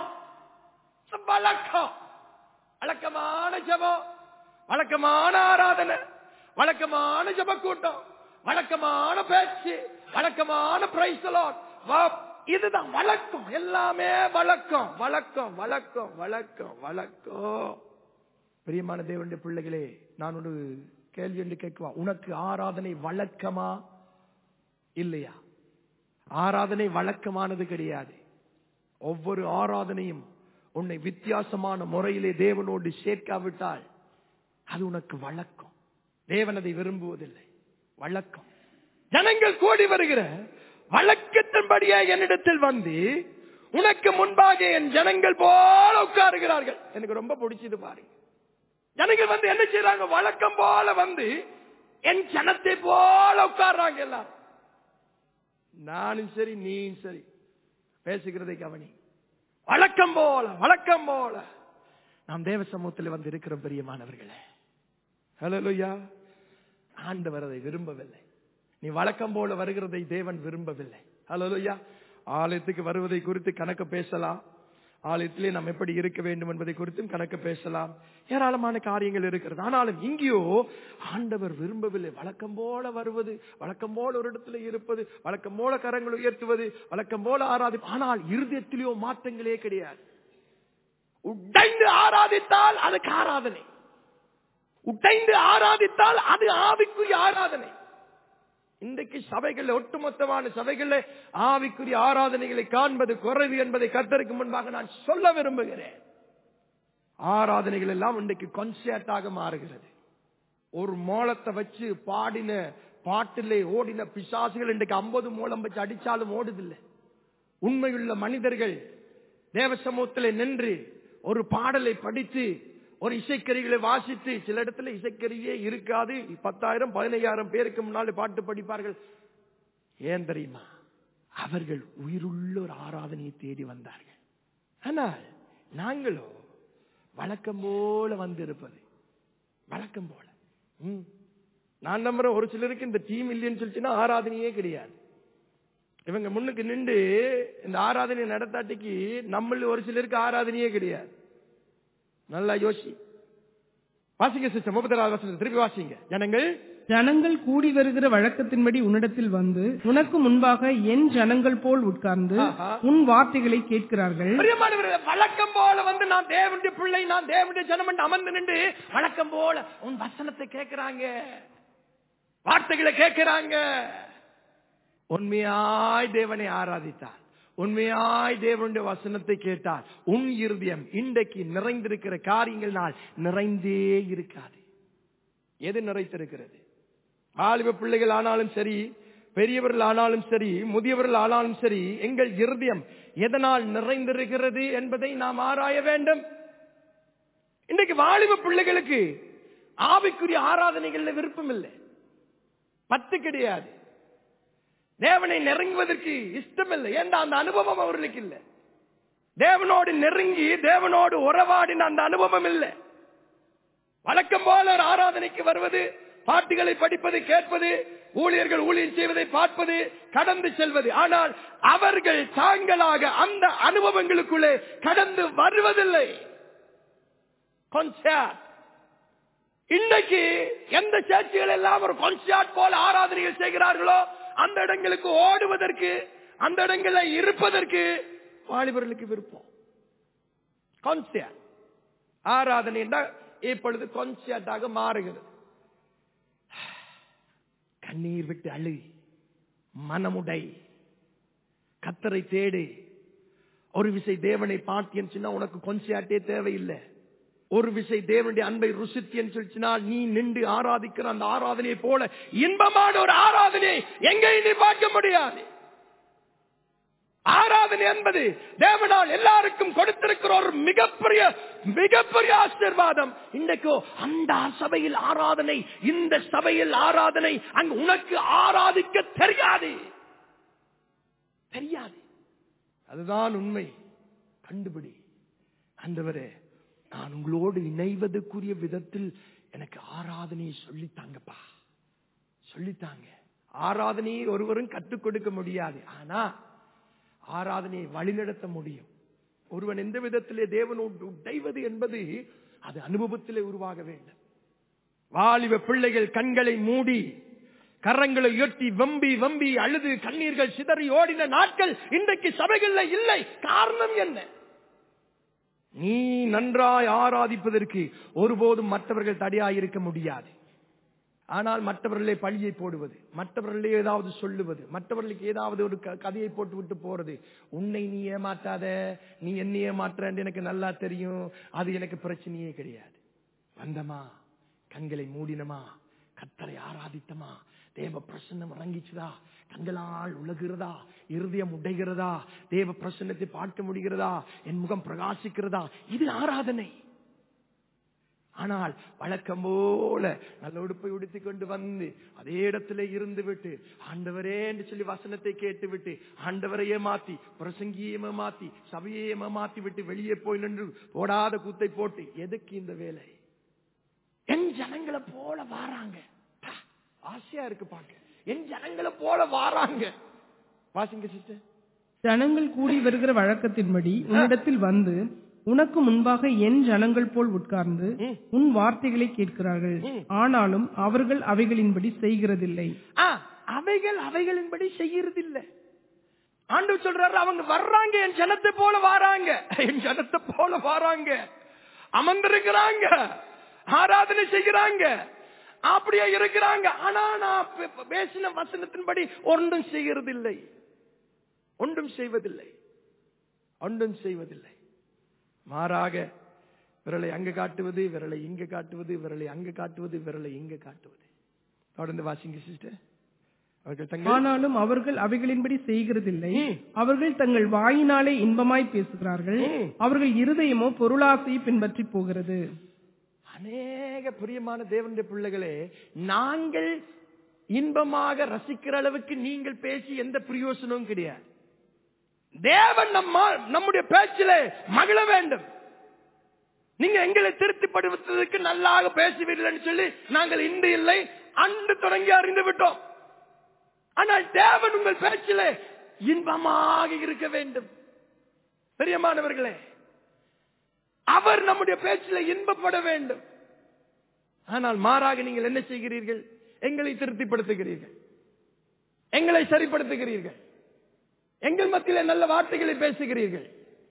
வழக்கம் வழக்கமான ஜபம் வழக்கமான ஆராதனை வழக்கமான ஜப கூட்டம் வழக்கமான பேச்சு வழக்கமான பிரைசலாட் இதுதான் வழக்கம் எல்லாமே வழக்கம் வழக்கம் வழக்கம் வழக்கம் வழக்கம் பிரியமான தேவனுடைய பிள்ளைகளே நான் ஒரு கேள்வி என்று கேட்குவா உனக்கு ஆராதனை வழக்கமா இல்லையா ஆராதனை வழக்கமானது கிடையாது ஒவ்வொரு ஆராதனையும் உன்னை வித்தியாசமான முறையிலே தேவனோடு சேர்க்காவிட்டால் அது உனக்கு வழக்கம் தேவன் அதை விரும்புவதில்லை வழக்கம் ஜனங்கள் கூடி வருகிற வழக்கத்தின்படியே என்னிடத்தில் வந்து உனக்கு முன்பாக என் ஜனங்கள் போல உட்காருகிறார்கள் எனக்கு ரொம்ப பிடிச்சது பாருங்க ஜனங்கள் வந்து என்ன செய்யறாங்க வழக்கம் போல வந்து என் ஜனத்தை போல உட்கார்றாங்க எல்லாரும் நானும் சரி நீயும் சரி பேசுகிறதை கவனி வழக்கம் போல வழக்கம் போல நாம் தேவ சமூகத்தில் வந்து இருக்கிறோம் பெரியமானவர்களே ஹலோயா ஆண்டவர் அதை விரும்பவில்லை நீ வழக்கம் போல வருகிறதை தேவன் விரும்பவில்லை ஹலோயா ஆலயத்துக்கு வருவதை குறித்து கணக்கு பேசலாம் ஆலயத்திலே நாம் எப்படி இருக்க வேண்டும் என்பதை குறித்தும் கணக்கு பேசலாம் ஏராளமான காரியங்கள் இருக்கிறது ஆனாலும் இங்கேயோ ஆண்டவர் விரும்பவில்லை வழக்கம் போல வருவது வழக்கம் போல ஒரு இடத்துல இருப்பது வழக்கம் போல கரங்கள் உயர்த்துவது வழக்கம் போல ஆராதி ஆனால் இருதயத்திலேயோ மாற்றங்களே கிடையாது உடைந்து ஆராதித்தால் அதுக்கு ஆராதனை உடைந்து ஆராதித்தால் அது ஆவிக்குரிய ஆராதனை இன்றைக்கு சபைகள் ஒட்டுமொத்தமான சபைகளில் ஆவிக்குரிய ஆராதனைகளை காண்பது குறைவு என்பதை கத்தருக்கு முன்பாக நான் சொல்ல விரும்புகிறேன் ஆராதனைகள் எல்லாம் இன்றைக்கு கொன்சேட்டாக மாறுகிறது ஒரு மோளத்தை வச்சு பாடின பாட்டிலே ஓடின பிசாசுகள் இன்றைக்கு ஐம்பது மூலம் வச்சு அடிச்சாலும் ஓடுதில்லை உண்மையுள்ள மனிதர்கள் தேவ சமூகத்திலே நின்று ஒரு பாடலை படித்து ஒரு இசைக்கருவிகளை வாசித்து சில இடத்துல இசைக்கருவியே இருக்காது பத்தாயிரம் பதினையாயிரம் பேருக்கு முன்னாலே பாட்டு படிப்பார்கள் ஏன் தெரியுமா அவர்கள் உயிருள்ள ஒரு ஆராதனையை தேடி வந்தார்கள் ஆனால் நாங்களோ வழக்கம் போல வந்திருப்பது வழக்கம் போல ம். நான் நம்புறேன் ஒரு சிலருக்கு இந்த டீம் இல்லைன்னு சொல்லிச்சுன்னா ஆராதனையே கிடையாது இவங்க முன்னுக்கு நின்று இந்த ஆராதனை நடத்தாட்டிக்கு நம்மள ஒரு சிலருக்கு ஆராதனையே கிடையாது நல்லா யோசி வாசிங்க சிஸ்டர் முப்பத்தி வசனத்தை திருப்பி வாசிங்க ஜனங்கள் ஜனங்கள் கூடி வருகிற வழக்கத்தின்படி உன்னிடத்தில் வந்து உனக்கு முன்பாக என் ஜனங்கள் போல் உட்கார்ந்து ஆஹா. உன் வார்த்தைகளை கேட்கிறார்கள் பிரியமானவர்களே, வழக்கம் போல வந்து நான் தேவனுடைய பிள்ளை நான் தேவனுடைய ஜனம் என்று அமர்ந்து நின்று வழக்கம் போல உன் வசனத்தை கேட்கிறாங்க வார்த்தைகளை கேட்கிறாங்க உண்மையாய் தேவனை ஆராதித்தார் உண்மையாய் தேவனுடைய வசனத்தை கேட்டார் உன் இருதயம் இன்றைக்கு நிறைந்திருக்கிற காரியங்கள்னால் நிறைந்தே இருக்காது எது நிறைத்திருக்கிறது ஆலிவ பிள்ளைகள் ஆனாலும் சரி பெரியவர்கள் ஆனாலும் சரி முதியவர்கள் ஆனாலும் சரி எங்கள் இருதயம் எதனால் நிறைந்திருக்கிறது என்பதை நாம் ஆராய வேண்டும் இன்றைக்கு வாலிப பிள்ளைகளுக்கு ஆவிக்குரிய ஆராதனைகள்ல விருப்பம் இல்லை பத்து கிடையாது தேவனை நெருங்குவதற்கு இஷ்டம் இல்லை ஏண்டா அந்த அனுபவம் அவர்களுக்கு இல்லை தேவனோடு நெருங்கி தேவனோடு உறவாடின அந்த அனுபவம் இல்லை வழக்கம் போல ஒரு ஆராதனைக்கு வருவது பாட்டுகளை படிப்பது கேட்பது ஊழியர்கள் ஊழியர் செய்வதை பார்ப்பது கடந்து செல்வது ஆனால் அவர்கள் தாங்களாக அந்த அனுபவங்களுக்குள்ளே கடந்து வருவதில்லை கான்சர்ட் இன்னைக்கு எந்த சர்ச்சுகள் எல்லாம் ஒரு கான்சர்ட் போல ஆராதனைகள் செய்கிறார்களோ அந்த இடங்களுக்கு ஓடுவதற்கு அந்த இடங்களில் இருப்பதற்கு வாலிபர்களுக்கு விருப்பம் கான்சர்ட் ஆராதனை என்றால் இப்பொழுது கான்சர்ட்டாக மாறுகிறது கண்ணீர் விட்டு அழு மனமுடை கத்தரை தேடு ஒரு விசை தேவனை பார்த்தேன்னு சொன்னா உனக்கு கொஞ்சாட்டே தேவையில்லை ஒரு விசை தேவனுடைய அன்பை ருசித்தேன்னு சொல்லிச்சுனா நீ நின்று ஆராதிக்கிற அந்த ஆராதனையை போல இன்பமான ஒரு ஆராதனை எங்கேயும் நீ பார்க்க முடியாது ஆராதனை என்பது தேவனால் எல்லாருக்கும் கொடுத்திருக்கிற ஒரு மிகப்பெரிய மிகப்பெரிய ஆசீர்வாதம் இன்றைக்கோ அந்த சபையில் ஆராதனை இந்த சபையில் ஆராதனை அங்கு உனக்கு ஆராதிக்க தெரியாது தெரியாது அதுதான் உண்மை கண்டுபிடி ஆண்டவரே நான் உங்களோடு இணைவதற்குரிய விதத்தில் எனக்கு ஆராதனையை சொல்லித்தாங்கப்பா சொல்லித்தாங்க ஆராதனையை ஒருவரும் கற்றுக் கொடுக்க முடியாது ஆனா ஆராதனையை வழிநடத்த முடியும் ஒருவன் எந்த விதத்திலே தேவனோடு உடைவது என்பது அது அனுபவத்திலே உருவாக வேண்டும் வாலிப பிள்ளைகள் கண்களை மூடி கரங்களை உயர்த்தி வம்பி வம்பி அழுது கண்ணீர்கள் சிதறி ஓடின நாட்கள் இன்றைக்கு சபைகள்ல இல்லை காரணம் என்ன நீ நன்றாய் ஆராதிப்பதற்கு ஒருபோதும் மற்றவர்கள் தடையாயிருக்க முடியாது ஆனால் மற்றவர்களே பழியை போடுவது மற்றவர்களே ஏதாவது சொல்லுவது மற்றவர்களுக்கு ஏதாவது ஒரு க- கதையை போட்டு விட்டு போறது உன்னை நீ ஏமாற்றாத நீ என்ன ஏமாற்ற எனக்கு நல்லா தெரியும் அது எனக்கு பிரச்சனையே கிடையாது வந்தமா கண்களை மூடினமா கத்தரை ஆராதித்தமா தேவ பிரசன்னம் இறங்கிச்சுதா கண்களால் உலகிறதா இருதயம் உடைகிறதா தேவ பிரசன்னத்தை பார்க்க முடிகிறதா என் முகம் பிரகாசிக்கிறதா இது ஆராதனை ஆனால் வழக்கம் போல நல்ல உடுப்பை உடுத்திக் கொண்டு வந்து அதே இடத்துல இருந்து விட்டு ஆண்டவரே என்று சொல்லி வசனத்தை கேட்டு விட்டு ஆண்டவரையே மாத்தி பிரசங்கியே மாத்தி சபையே மாத்தி விட்டு வெளியே போய் நின்று போடாத கூத்தை போட்டு எதுக்கு இந்த வேலை என் ஜனங்களை போல வாராங்க பா, ஆசையா இருக்கு பாக்க என் ஜனங்களை போல வாராங்க வாசிங்க சிஸ்டர் ஜனங்கள் கூடி வருகிற வழக்கத்தின்படி உன்னிடத்தில் வந்து உனக்கு முன்பாக என் ஜனங்கள் போல் உட்கார்ந்து ம். உன் வார்த்தைகளை கேட்கிறார்கள் ம். ஆனாலும் அவர்கள் அவைகளின்படி செய்கிறதில்லை ஆ, அவைகள் அவைகளின்படி செய்யறதில்லை ஆண்டவர் சொல்றாரு அவங்க வர்றாங்க என் ஜனத்தை போல வாராங்க என் ஜனத்தை போல வாராங்க அமர்ந்திருக்கிறாங்க ஆராதனை செய்கிறாங்க அப்படியே இருக்கிறாங்க ஆனா நான் பே- பே- பேசின வசனத்தின்படி ஒன்றும் செய்கிறதில்லை ஒன்றும் செய்வதில்லை ஒன்றும் செய்வதில்லை மாறாக விரலை அங்க காட்டுவது விரலை இங்க காட்டுவது விரலை அங்க காட்டுவது விரலை இங்க காட்டுவது தொடர்ந்து வாசிங்க சிஸ்டர் அவர்கள் தங்கள் ஆனாலும் அவர்கள் அவைகளின்படி செய்கிறதில்லை ம். அவர்கள் தங்கள் வாயினாலே இன்பமாய் பேசுகிறார்கள் ம். அவர்கள் இருதயமோ பொருளாசையை பின்பற்றி போகிறது அநேக பிரியமான தேவனுடைய பிள்ளைகளே நாங்கள் இன்பமாக ரசிக்கிற அளவுக்கு நீங்கள் பேசி எந்த பிரயோசனமும் கிடையாது தேவன் நம்ம நம்முடைய பேச்சிலே மகிழ வேண்டும் நீங்க எங்களை திருப்திப்படுத்துவதற்கு நல்லாக பேசுவீர்கள் சொல்லி நாங்கள் இன்று இல்லை அன்று தொடங்கி அறிந்து விட்டோம் ஆனால் தேவன் உங்கள் பேச்சிலே இன்பமாக இருக்க வேண்டும் பிரியமானவர்களே அவர் நம்முடைய பேச்சில் இன்பப்பட வேண்டும் ஆனால் மாறாக நீங்கள் என்ன செய்கிறீர்கள் எங்களை திருப்திப்படுத்துகிறீர்கள் எங்களை சரிப்படுத்துகிறீர்கள் எங்கள் மத்தியிலே நல்ல வார்த்தைகளை பேசுகிறீர்கள்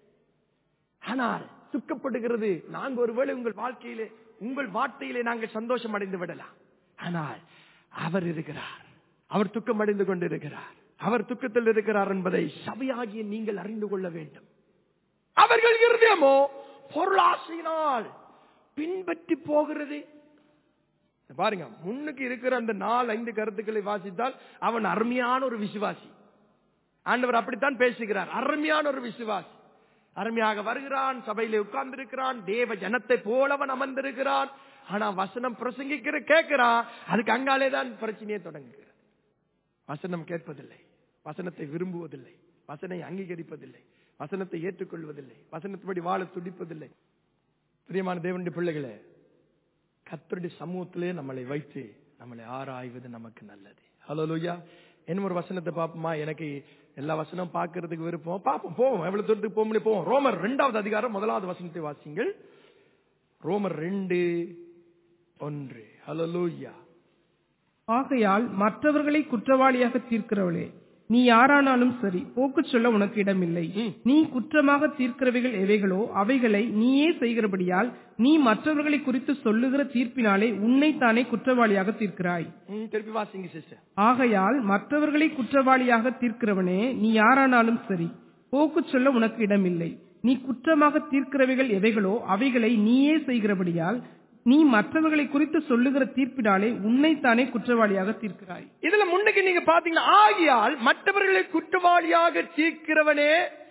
ஆனால் துக்கப்படுகிறது நாங்கள் ஒருவேளை உங்கள் வாழ்க்கையிலே உங்கள் வார்த்தையிலே நாங்கள் சந்தோஷம் அடைந்து விடலாம் ஆனால் அவர் இருக்கிறார் அவர் துக்கம் அடைந்து கொண்டிருக்கிறார் அவர் துக்கத்தில் இருக்கிறார் என்பதை சபையாகிய நீங்கள் அறிந்து கொள்ள வேண்டும் அவர்கள் இருதயமோ பொருளாசையினால் பின்பற்றி போகிறது பாருங்க முன்னுக்கு இருக்கிற அந்த நாலு ஐந்து கருத்துக்களை வாசித்தால் அவன் அருமையான ஒரு விசுவாசி ஆண்டவர் அப்படித்தான் பேசுகிறார் அருமையான ஒரு விசுவாசி அருமையாக வருகிறான் சபையிலே உட்கார்ந்திருக்கிறான் தேவ ஜனத்தை போலவன் அமர்ந்திருக்கிறான் ஆனா வசனம் பிரசங்கிக்கிற கேட்கிறான் அதுக்கு அங்காலே தான் பிரச்சனையே தொடங்குகிறது வசனம் கேட்பதில்லை வசனத்தை விரும்புவதில்லை வசனை அங்கீகரிப்பதில்லை வசனத்தை ஏற்றுக்கொள்வதில்லை வசனத்தின்படி வாழ துடிப்பதில்லை பிரியமான தேவனுடைய பிள்ளைகளே கத்தருடைய சமூகத்திலே நம்மளை வைத்து நம்மளை ஆராய்வது நமக்கு நல்லது ஹலோ லூயா என்ன ஒரு வசனத்தை பார்ப்போமா எனக்கு எல்லா வசனம் பார்க்கறதுக்கு விருப்பம் பார்ப்போம் போவோம் எவ்வளவு தூரத்துக்கு போக முடியும் போவோம் ரோமர் இரண்டாவது அதிகாரம் முதலாவது வசனத்தை வாசிங்கள் ரோமர் ரெண்டு ஒன்று ஹalleluya ஆகையால் மற்றவர்களை குற்றவாளியாக தீர்க்கிறவளே நீ யாரானாலும் சரி போக்கு சொல்ல உனக்கு இடமில்லை ம். நீ குற்றமாக தீர்க்கிறவைகள் எவைகளோ அவைகளை நீயே செய்கிறபடியால் நீ மற்றவர்களை குறித்து சொல்லுகிற தீர்ப்பினாலே உன்னைத்தானே குற்றவாளியாக தீர்க்கிறாய் ம், திருப்பி வாசிங்க சிஸ்டர் ஆகையால் மற்றவர்களை குற்றவாளியாக தீர்க்கிறவனே நீ யாரானாலும் சரி போக்கு சொல்ல உனக்கு இடமில்லை நீ குற்றமாக தீர்க்கிறவைகள் எவைகளோ அவைகளை நீயே செய்கிறபடியால் நீ மற்றவர்களை குறித்து சொல்லுகிற தீர்ப்பினாலே உன்னைத்தானே குற்றவாளியாக தீர்க்கிறாய் இதுல முன்னுக்கு நீங்க பாத்தீங்கன்னா ஆகியால் மற்றவர்களை குற்றவாளியாக தீர்க்கிறவனே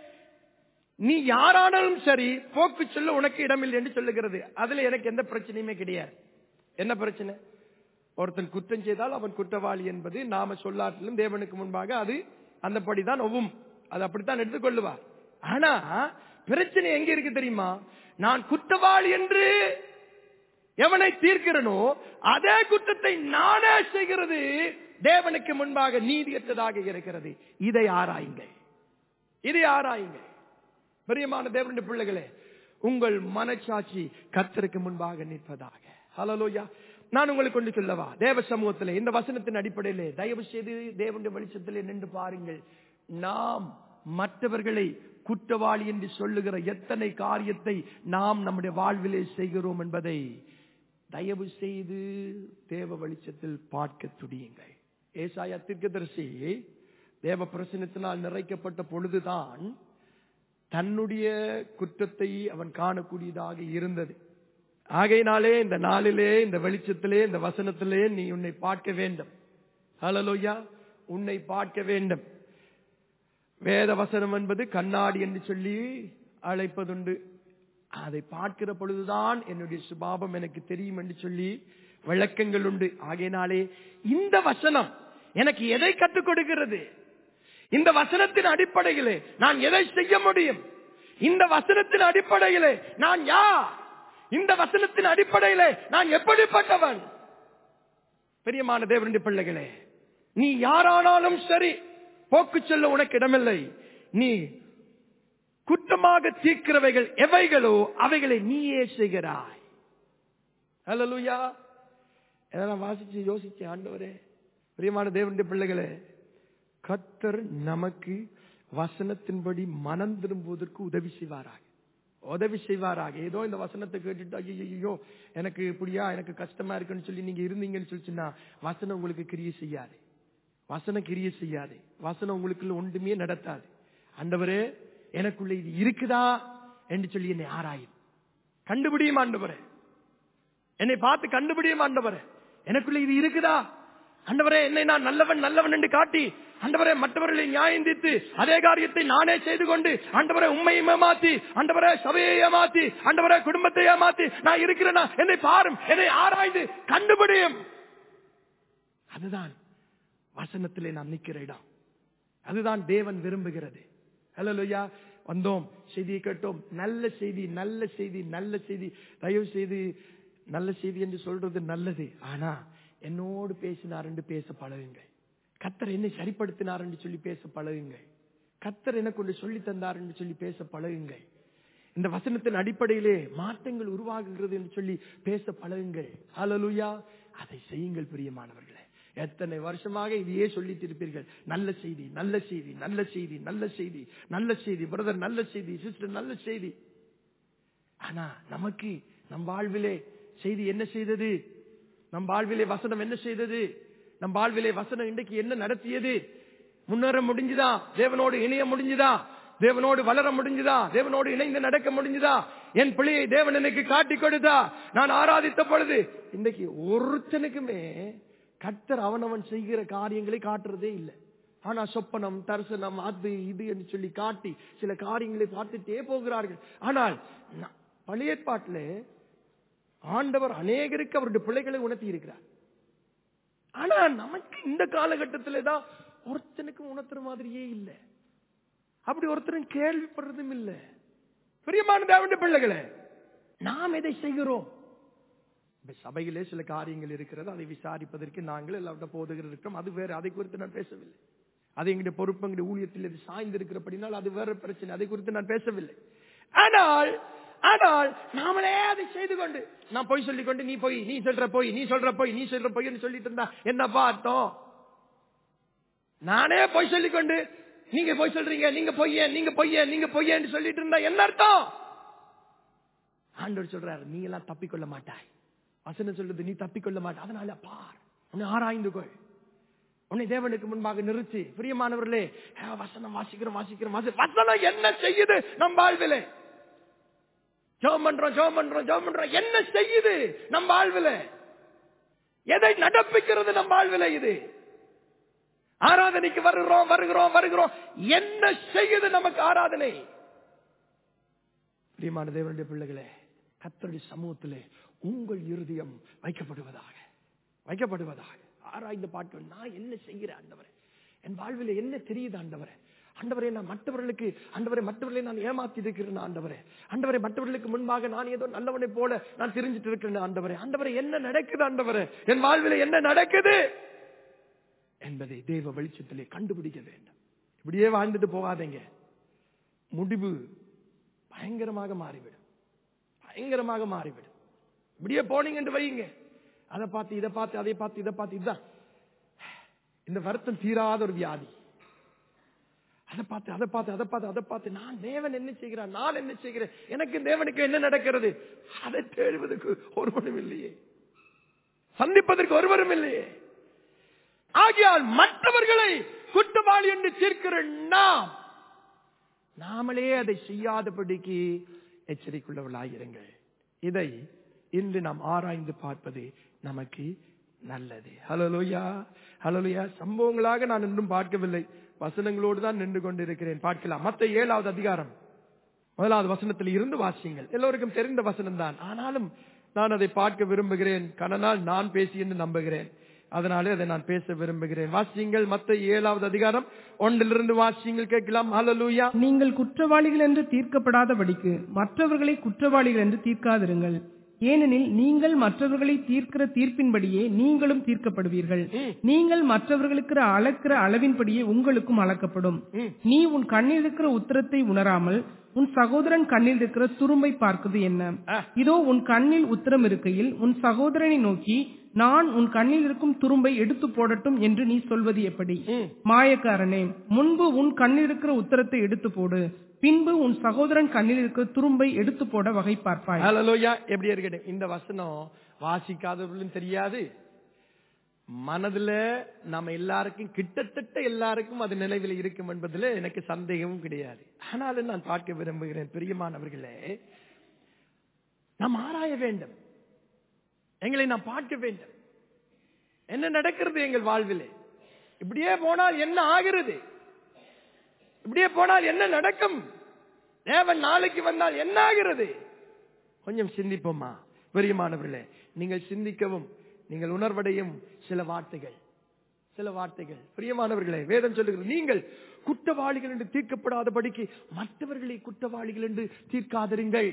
நீ யாரானாலும் சரி போக்கு சொல்ல உனக்கு இடமில்லை என்று சொல்லுகிறது அதுல எனக்கு எந்த பிரச்சனையுமே கிடையாது என்ன பிரச்சனை ஒருத்தன் குற்றம் செய்தால் அவன் குற்றவாளி என்பது நாம சொல்லாட்டிலும் தேவனுக்கு முன்பாக அது அந்தபடிதான் ஒவ்வும் அது அப்படித்தான் எடுத்துக்கொள்ளுவார் ஆனா பிரச்சனை எங்க இருக்கு தெரியுமா நான் குற்றவாளி என்று எவனை தீர்க்கிறனோ அதே குற்றத்தை நானே செய்கிறது தேவனுக்கு முன்பாக நீதியற்றதாக இருக்கிறது இதை ஆராயுங்க இதை ஆராயுங்க பிரியமான தேவனுடைய பிள்ளைகளே உங்கள் மனச்சாட்சி கர்த்தருக்கு முன்பாக நிற்பதாக ஹalleluya நான் உங்களுக்கு கொண்டு சொல்லவா தேவ சமூகத்திலே இந்த வசனத்தின் அடிப்படையிலே தயவு செய்து தேவனுடைய வெளிச்சத்திலே நின்று பாருங்கள் நாம் மற்றவர்களை குற்றவாளி என்று சொல்லுகிற எத்தனை காரியத்தை நாம் நம்முடைய வாழ்விலே செய்கிறோம் என்பதை தயவு செய்து தேவ வெளிச்சத்தில் பார்க்க துடியுங்கள் ஏசாயா தீர்க்கதரிசி தேவ பிரசனத்தினால் நிறைக்கப்பட்ட பொழுதுதான் தன்னுடைய குற்றத்தை அவன் காணக்கூடியதாக இருந்தது ஆகையினாலே இந்த நாளிலே இந்த வெளிச்சத்திலே இந்த வசனத்திலே நீ உன்னை பார்க்க வேண்டும் ஹalleluya உன்னை பார்க்க வேண்டும் வேத வசனம் என்பது கண்ணாடி என்று சொல்லி அழைப்பதுண்டு அதை பார்க்கிற பொழுதுதான் என்னுடைய சுபாவம் எனக்கு தெரியும் என்று சொல்லி விளக்கங்கள் உண்டு ஆகையினாலே இந்த வசனம் எனக்கு எதை கற்றுக் கொடுக்கிறது இந்த வசனத்தின் அடிப்படையிலே நான் எதை செய்ய முடியும் இந்த வசனத்தின் அடிப்படையிலே நான் யார் இந்த வசனத்தின் அடிப்படையிலே நான் எப்படிப்பட்டவன் பெரியமான தேவனுடைய பிள்ளைகளே நீ யாரானாலும் சரி போக்கு சொல்ல உனக்கு இடமில்லை நீ குற்றமாக தீர்க்கிறவைகள் எவைகளோ அவைகளை நீயே செய்கிறாய் ஹalleluya இதெல்லாம் வாசிச்சு யோசிச்சு ஆண்டவரே பிரியமான தேவனுடைய பிள்ளைகளே கத்தர் நமக்கு வசனத்தின்படி மனம் திரும்புவதற்கு உதவி செய்வாராக உதவி செய்வாராக ஏதோ இந்த வசனத்தை கேட்டுட்டு ஐயோ எனக்கு இப்படியா எனக்கு கஷ்டமா இருக்குன்னு சொல்லி நீங்க இருந்தீங்கன்னு சொல்லிச்சுன்னா வசனம் உங்களுக்கு கிரியை செய்யாது வசனம் கிரியை செய்யாது வசனம் உங்களுக்குள்ள ஒன்றுமே நடத்தாது ஆண்டவரே எனக்குள்ள இது இருக்குதா என்று சொல்லி என்னை ஆராயும் கண்டுபிடியும் ஆண்டவரே என்னை பார்த்து கண்டுபிடியும் ஆண்டவரே எனக்குள்ள இது இருக்குதா ஆண்டவரே என்னை நான் நல்லவன் நல்லவன் என்று காட்டி ஆண்டவரே மற்றவர்களை நியாயம் தீர்த்து அதே காரியத்தை நானே செய்து கொண்டு ஆண்டவரே உண்மையை ஏமாத்தி ஆண்டவரே சபையை ஏமாத்தி ஆண்டவரே குடும்பத்தை ஏமாத்தி நான் இருக்கிறேனா என்னை பாரும் என்னை ஆராய்ந்து கண்டுபிடியும் அதுதான் வசனத்திலே நாம் நிக்கிற இடம் அதுதான் தேவன் விரும்புகிறது ஹலோயா வந்தோம் செய்தியை கேட்டோம் நல்ல செய்தி நல்ல செய்தி நல்ல செய்தி தயவு செய்து நல்ல செய்தி என்று சொல்றது நல்லது ஆனா என்னோடு பேசினார் என்று பேச பழகுங்கள் கத்தர் என்னை சரிப்படுத்தினார் என்று சொல்லி பேச பழகுங்கள் கத்தர் எனக்கு ஒன்று சொல்லி தந்தார் என்று சொல்லி பேச பழகுங்கள் இந்த வசனத்தின் அடிப்படையிலே மாற்றங்கள் உருவாகுகிறது என்று சொல்லி பேச பழகுங்கள் ஹalleluya அதை செய்யுங்கள் பிரியமானவர்களே எத்தனை வருஷமாக இதையே சொல்லிட்டு இருப்பீர்கள் நல்ல செய்தி நல்ல செய்தி நல்ல செய்தி நல்ல செய்தி நல்ல செய்தி பிரதர் நல்ல செய்தி சிஸ்டர் நல்ல செய்தி ஆனா நமக்கு நம் வாழ்விலே செய்தி என்ன செய்தது நம் வாழ்விலே வசனம் என்ன செய்தது நம் வாழ்விலே வசனம் இன்றைக்கு என்ன நடத்தியது முன்னேற முடிஞ்சுதா தேவனோடு இணைய முடிஞ்சுதா தேவனோடு வளர முடிஞ்சுதா தேவனோடு இணைந்து நடக்க முடிஞ்சுதா என் பிள்ளையை தேவன் எனக்கு காட்டி கொடுத்தா நான் ஆராதித்த பொழுது இன்றைக்கு ஒருத்தனுக்குமே கர்த்தர் அவனவன் செய்கிற காரியங்களை காட்டுறதே இல்லை ஆனா சொப்பனம் தரிசனம் அது இது என்று சொல்லி காட்டி சில காரியங்களை பார்த்துட்டே போகிறார்கள் ஆனால் ந- பழைய ஏற்பாட்டில் ஆண்டவர் அநேகருக்கு அவருடைய பிள்ளைகளை உணர்த்தி இருக்கிறார் ஆனா நமக்கு இந்த காலகட்டத்திலே தான் ஒருத்தனுக்கு உணர்த்துற மாதிரியே இல்லை அப்படி ஒருத்தரும் கேள்விப்படுறதும் இல்லை பிரியமான தேவனுடைய பிள்ளைகளே நாம் எதை செய்கிறோம் இப்ப சபையிலே சில காரியங்கள் இருக்கிறது அதை விசாரிப்பதற்கு நாங்கள் எல்லாவற்ற போதுகிற இருக்கிறோம் அது வேற அதை குறித்து நான் பேசவில்லை அது எங்களுடைய பொறுப்பு எங்களுடைய ஊழியத்தில் இது சாய்ந்து இருக்கிறபடினால் அது வேற பிரச்சனை அதை குறித்து நான் பேசவில்லை ஆனால் ஆனால் நாமளே அதை செய்து கொண்டு நான் பொய் சொல்லிக் கொண்டு நீ போய் நீ சொல்ற போய் நீ சொல்ற போய் நீ சொல்ற பொய்ன்னு சொல்லிட்டு இருந்தா என்னப்பா அர்த்தம் நானே பொய் சொல்லிக் கொண்டு நீங்க பொய் சொல்றீங்க நீங்க பொய்ய நீங்க பொய்ய நீங்க பொய்யன்னு சொல்லிட்டு இருந்தா என்ன அர்த்தம் ஆண்டவர் சொல்றாரு நீ எல்லாம் தப்பிக்கொள்ள மாட்டாய் வசனம் சொல்றது நீ தப்பிக்கொள்ள மாட்டாய் அதனால பார் உன்னை ஆராய்ந்து கொள் உன்னை தேவனுக்கு முன்பாக நிறுத்தி பிரியமானவர்களே ஆ, வசனம் வாசிக்கிறோம் வாசிக்கிறோம் வாசி வசனம் என்ன செய்யுது நம் வாழ்விலே ஜோம் பண்றோம் ஜோம் பண்றோம் ஜோம் பண்றோம் என்ன செய்யுது நம் வாழ்வில எதை நடப்பிக்கிறது நம் வாழ்வில இது ஆராதனைக்கு வருகிறோம் வருகிறோம் வருகிறோம் என்ன செய்யுது நமக்கு ஆராதனை பிரியமான தேவனுடைய பிள்ளைகளே கத்தருடைய சமூகத்திலே உங்கள் இருதயம் வைக்கப்படுவதாக வைக்கப்படுவதாக ஆராய்ந்து பார்க்க நான் என்ன செய்கிறேன் ஆண்டவரே என் வாழ்வில் என்ன தெரியுது ஆண்டவரே ஆண்டவரே நான் மற்றவர்களுக்கு ஆண்டவரை மற்றவர்களை நான் ஏமாத்தி இருக்கிறேன் ஆண்டவரே ஆண்டவரை மற்றவர்களுக்கு முன்பாக நான் ஏதோ நல்லவனை போல நான் தெரிஞ்சிட்டு இருக்கிறேன் ஆண்டவரே ஆண்டவரே என்ன நடக்குது ஆண்டவரே என் வாழ்வில் என்ன நடக்குது என்பதை தேவ வெளிச்சத்திலே கண்டுபிடிக்க வேண்டும் இப்படியே வாழ்ந்துட்டு போகாதீங்க முடிவு பயங்கரமாக மாறிவிடும் பயங்கரமாக மாறிவிடும் இப்படியே போனீங்கன்னு வையுங்க அதை பார்த்து இதை பார்த்து அதை பார்த்து இதை பார்த்து இதுதான் இந்த வருத்தம் தீராத ஒரு வியாதி அதை பார்த்து அதை பார்த்து அதை பார்த்து அதை பார்த்து நான் தேவன் என்ன செய்கிறான் நான் என்ன செய்கிறேன் எனக்கு தேவனுக்கு என்ன நடக்கிறது அதை தேடுவதற்கு ஒருவனும் இல்லையே சந்திப்பதற்கு ஒருவரும் இல்லையே ஆகியால் மற்றவர்களை குற்றவாளி என்று தீர்க்கிற நாம் நாமளே அதை செய்யாதபடிக்கு எச்சரிக்கையுள்ளவர்களாயிருங்கள் இதை இன்று நாம் ஆராய்ந்து பார்ப்பது நமக்கு நல்லது ஹலோயா ஹலோயா சம்பவங்களாக நான் இன்னும் பார்க்கவில்லை வசனங்களோடு தான் நின்று கொண்டிருக்கிறேன் பார்க்கலாம் மத்த ஏழாவது அதிகாரம் முதலாவது வசனத்தில் இருந்து வாசியுங்கள் எல்லோருக்கும் தெரிந்த வசனம் தான் ஆனாலும் நான் அதை பார்க்க விரும்புகிறேன் கனனால் நான் பேசி என்று நம்புகிறேன் அதனாலே அதை நான் பேச விரும்புகிறேன் வாசியுங்கள் மத்த ஏழாவது அதிகாரம் ஒன்றிலிருந்து வாசியுங்கள் கேட்கலாம் ஹalleluya நீங்கள் குற்றவாளிகள் என்று தீர்க்கப்படாதபடிக்கு மற்றவர்களை குற்றவாளிகள் என்று தீர்க்காதிருங்கள் ஏனெனில் நீங்கள் மற்றவர்களை தீர்க்கிற தீர்ப்பின்படியே நீங்களும் தீர்க்கப்படுவீர்கள் நீங்கள் மற்றவர்களுக்கு அளக்கிற அளவின்படியே உங்களுக்கும் அளக்கப்படும் நீ உன் கண்ணில் இருக்கிற உத்தரத்தை உணராமல் உன் சகோதரன் கண்ணில் இருக்கிற துரும்பை பார்க்குது என்ன இதோ உன் கண்ணில் உத்தரம் இருக்கையில் உன் சகோதரனை நோக்கி நான் உன் கண்ணில் இருக்கும் துரும்பை எடுத்து போடட்டும் என்று நீ சொல்வது எப்படி மாயக்காரனே முன்பு உன் கண்ணில் இருக்கிற உத்தரத்தை எடுத்து போடு பின்பு உன் சகோதரன் கண்ணில் இருக்கிற துரும்பை எடுத்து போட வகை பார்ப்பாய் ஹalleluya எப்படி இருக்கட்டும் இந்த வசனம் வாசிக்காதவர்களும் தெரியாது மனதுல நம்ம எல்லாருக்கும் கிட்டத்தட்ட எல்லாருக்கும் அது நினைவில் இருக்கும் என்பதில் எனக்கு சந்தேகமும் கிடையாது ஆனாலும் நான் பார்க்க விரும்புகிறேன் பிரியமானவர்களே நாம் ஆராய வேண்டும் எங்களை நாம் பார்க்க வேண்டும் என்ன நடக்கிறது எங்கள் வாழ்விலே இப்படியே போனால் என்ன ஆகிறது இப்படியே போனால் என்ன நடக்கும் தேவன் நாளைக்கு வந்தால் என்ன ஆகிறது கொஞ்சம் சிந்திப்போமா பிரியமானவர்களே நீங்கள் சிந்திக்கவும் நீங்கள் உணர்வடையும் சில வார்த்தைகள் சில வார்த்தைகள் பிரியமானவர்களே வேதம் சொல்லுகிறது நீங்கள் குற்றவாளிகள் என்று தீர்க்கப்படாதபடிக்கு மற்றவர்களை குற்றவாளிகள் என்று தீர்க்காதிருங்கள்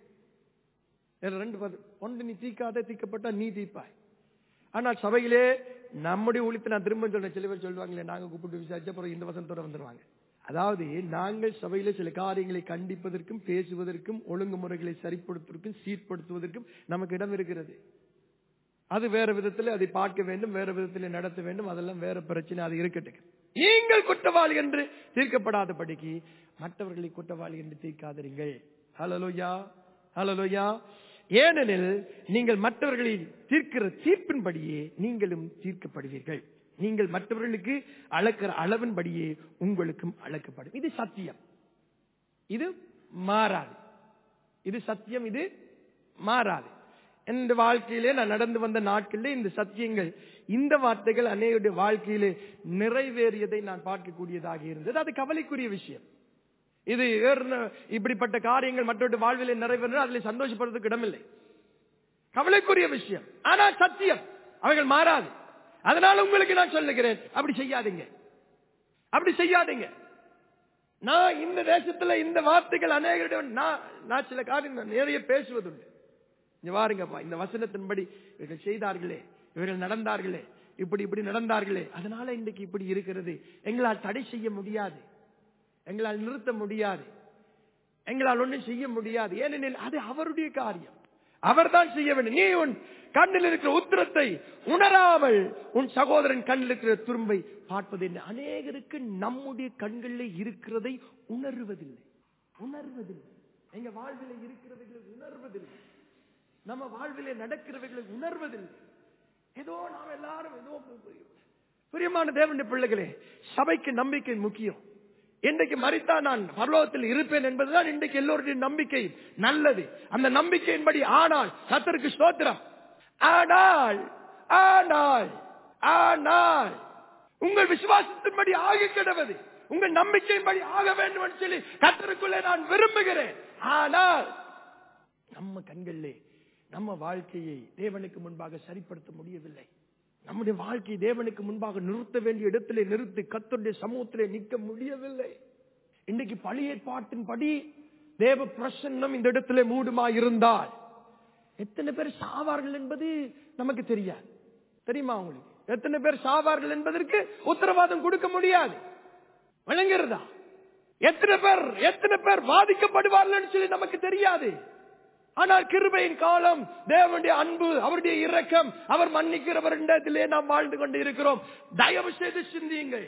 இதுல ரெண்டு பதம். ஒன்று நீ தீர்க்காத தீர்க்கப்பட்டா நீ தீர்ப்பாய் ஆனால் சபையிலே நம்முடைய ஊழியத்தை நான் திரும்ப சொல்றேன் சில பேர் சொல்லுவாங்களே நாங்க கூப்பிட்டு விசாரிச்ச அப்புறம் இந்த வசனத்தோட வந்துருவாங்க அதாவது நாங்கள் சபையில சில காரியங்களை கண்டிப்பதற்கும் பேசுவதற்கும் ஒழுங்குமுறைகளை சரிப்படுத்துவதற்கும் சீர்படுத்துவதற்கும் நமக்கு இடம் இருக்கிறது அது வேற விதத்தில் அதை பார்க்க வேண்டும் வேற விதத்தில் நடத்த வேண்டும் அதெல்லாம் வேற பிரச்சனை அது இருக்கட்டும் நீங்கள் குற்றவாளி என்று தீர்க்கப்படாதபடிக்கு மற்றவர்களை குற்றவாளி என்று தீர்க்காதீர்கள் ஹலலோயா ஹலலோயா ஏனெனில் நீங்கள் மற்றவர்களை தீர்க்கிற தீர்ப்பின்படியே நீங்களும் தீர்க்கப்படுவீர்கள் நீங்கள் மற்றவர்களுக்கு அளக்கிற அளவின்படியே உங்களுக்கும் அளக்கப்படும் இது சத்தியம் இது மாறாது இது சத்தியம் இது மாறாது இந்த வாழ்க்கையிலே நான் நடந்து வந்த நாட்களிலே இந்த சத்தியங்கள் இந்த வார்த்தைகள் அன்னையுடைய வாழ்க்கையிலே நிறைவேறியதை நான் பார்க்கக்கூடியதாக இருந்தது அது கவலைக்குரிய விஷயம் இது ஏறின- இப்படிப்பட்ட காரியங்கள் மற்றவருடைய வாழ்விலே நிறைவேறினால் அதில் சந்தோஷப்படுறதுக்கு இடமில்லை கவலைக்குரிய விஷயம் ஆனால் சத்தியம் அவைகள் மாறாது அதனால உங்களுக்கு நான் சொல்லுகிறேன் அப்படி செய்யாதீங்க அப்படி செய்யாதீங்க நான் இந்த தேசத்துல இந்த வார்த்தைகள் அநேகரிடம் நான் நான் சில காரியம் நிறைய பேசுவதுண்டு இங்க வாருங்கப்பா இந்த வசனத்தின்படி இவர்கள் செய்தார்களே இவர்கள் நடந்தார்களே இப்படி இப்படி நடந்தார்களே அதனால இன்றைக்கு இப்படி இருக்கிறது எங்களால் தடை செய்ய முடியாது எங்களால் நிறுத்த முடியாது எங்களால் ஒன்றும் செய்ய முடியாது ஏனெனில் அது அவருடைய காரியம் அவர்தான் செய்ய வேண்டும் நீ உன் கண்ணில் இருக்கிற உத்திரத்தை உணராமல் உன் சகோதரன் கண்ணில் இருக்கிற துரும்பை பார்ப்பது என்ன அநேகருக்கு நம்முடைய கண்களில் இருக்கிறதை உணர்வதில்லை உணர்வதில்லை எங்க வாழ்வில் இருக்கிறவைகளை உணர்வதில்லை நம்ம வாழ்விலே நடக்கிறவைகளை உணர்வதில்லை ஏதோ நாம் எல்லாரும் ஏதோ பிரியமான தேவனுடைய பிள்ளைகளே சபைக்கு நம்பிக்கை முக்கியம் இன்றைக்கு மறித்தா நான் பரலோகத்தில் இருப்பேன் என்பதுதான் இன்றைக்கு எல்லோருடைய நம்பிக்கை நல்லது அந்த நம்பிக்கையின்படி ஆனால் கத்தருக்கு ஸ்தோத்திரம் ஆனால் ஆனால் ஆனால் உங்கள் விசுவாசத்தின்படி ஆக கிடவது உங்கள் நம்பிக்கையின்படி ஆக வேண்டும் என்று சொல்லி கத்தருக்குள்ளே நான் விரும்புகிறேன் ஆனால் நம்ம கண்களிலே நம்ம வாழ்க்கையை தேவனுக்கு முன்பாக சரிப்படுத்த முடியவில்லை நம்முடைய வாழ்க்கையை தேவனுக்கு முன்பாக நிறுத்த வேண்டிய இடத்திலே நிறுத்தி கத்தருடைய சமூகத்திலே நிற்க முடியவில்லை இன்னைக்கு பழைய ஏற்பாட்டின்படி தேவ பிரசன்னம் இந்த இடத்திலே மூடுமா இருந்தால் எத்தனை பேர் சாவார்கள் என்பது நமக்கு தெரியாது தெரியுமா உங்களுக்கு எத்தனை பேர் சாவார்கள் என்பதற்கு உத்தரவாதம் கொடுக்க முடியாது விளங்குறதா எத்தனை பேர் எத்தனை பேர் பாதிக்கப்படுவார்கள் சொல்லி நமக்கு தெரியாது ஆனால் கிருபையின் காலம் தேவனுடைய அன்பு அவருடைய இரக்கம் அவர் மன்னிக்கிறவர் இடத்திலே நாம் வாழ்ந்து கொண்டு இருக்கிறோம் தயவு செய்து சிந்தியுங்கள்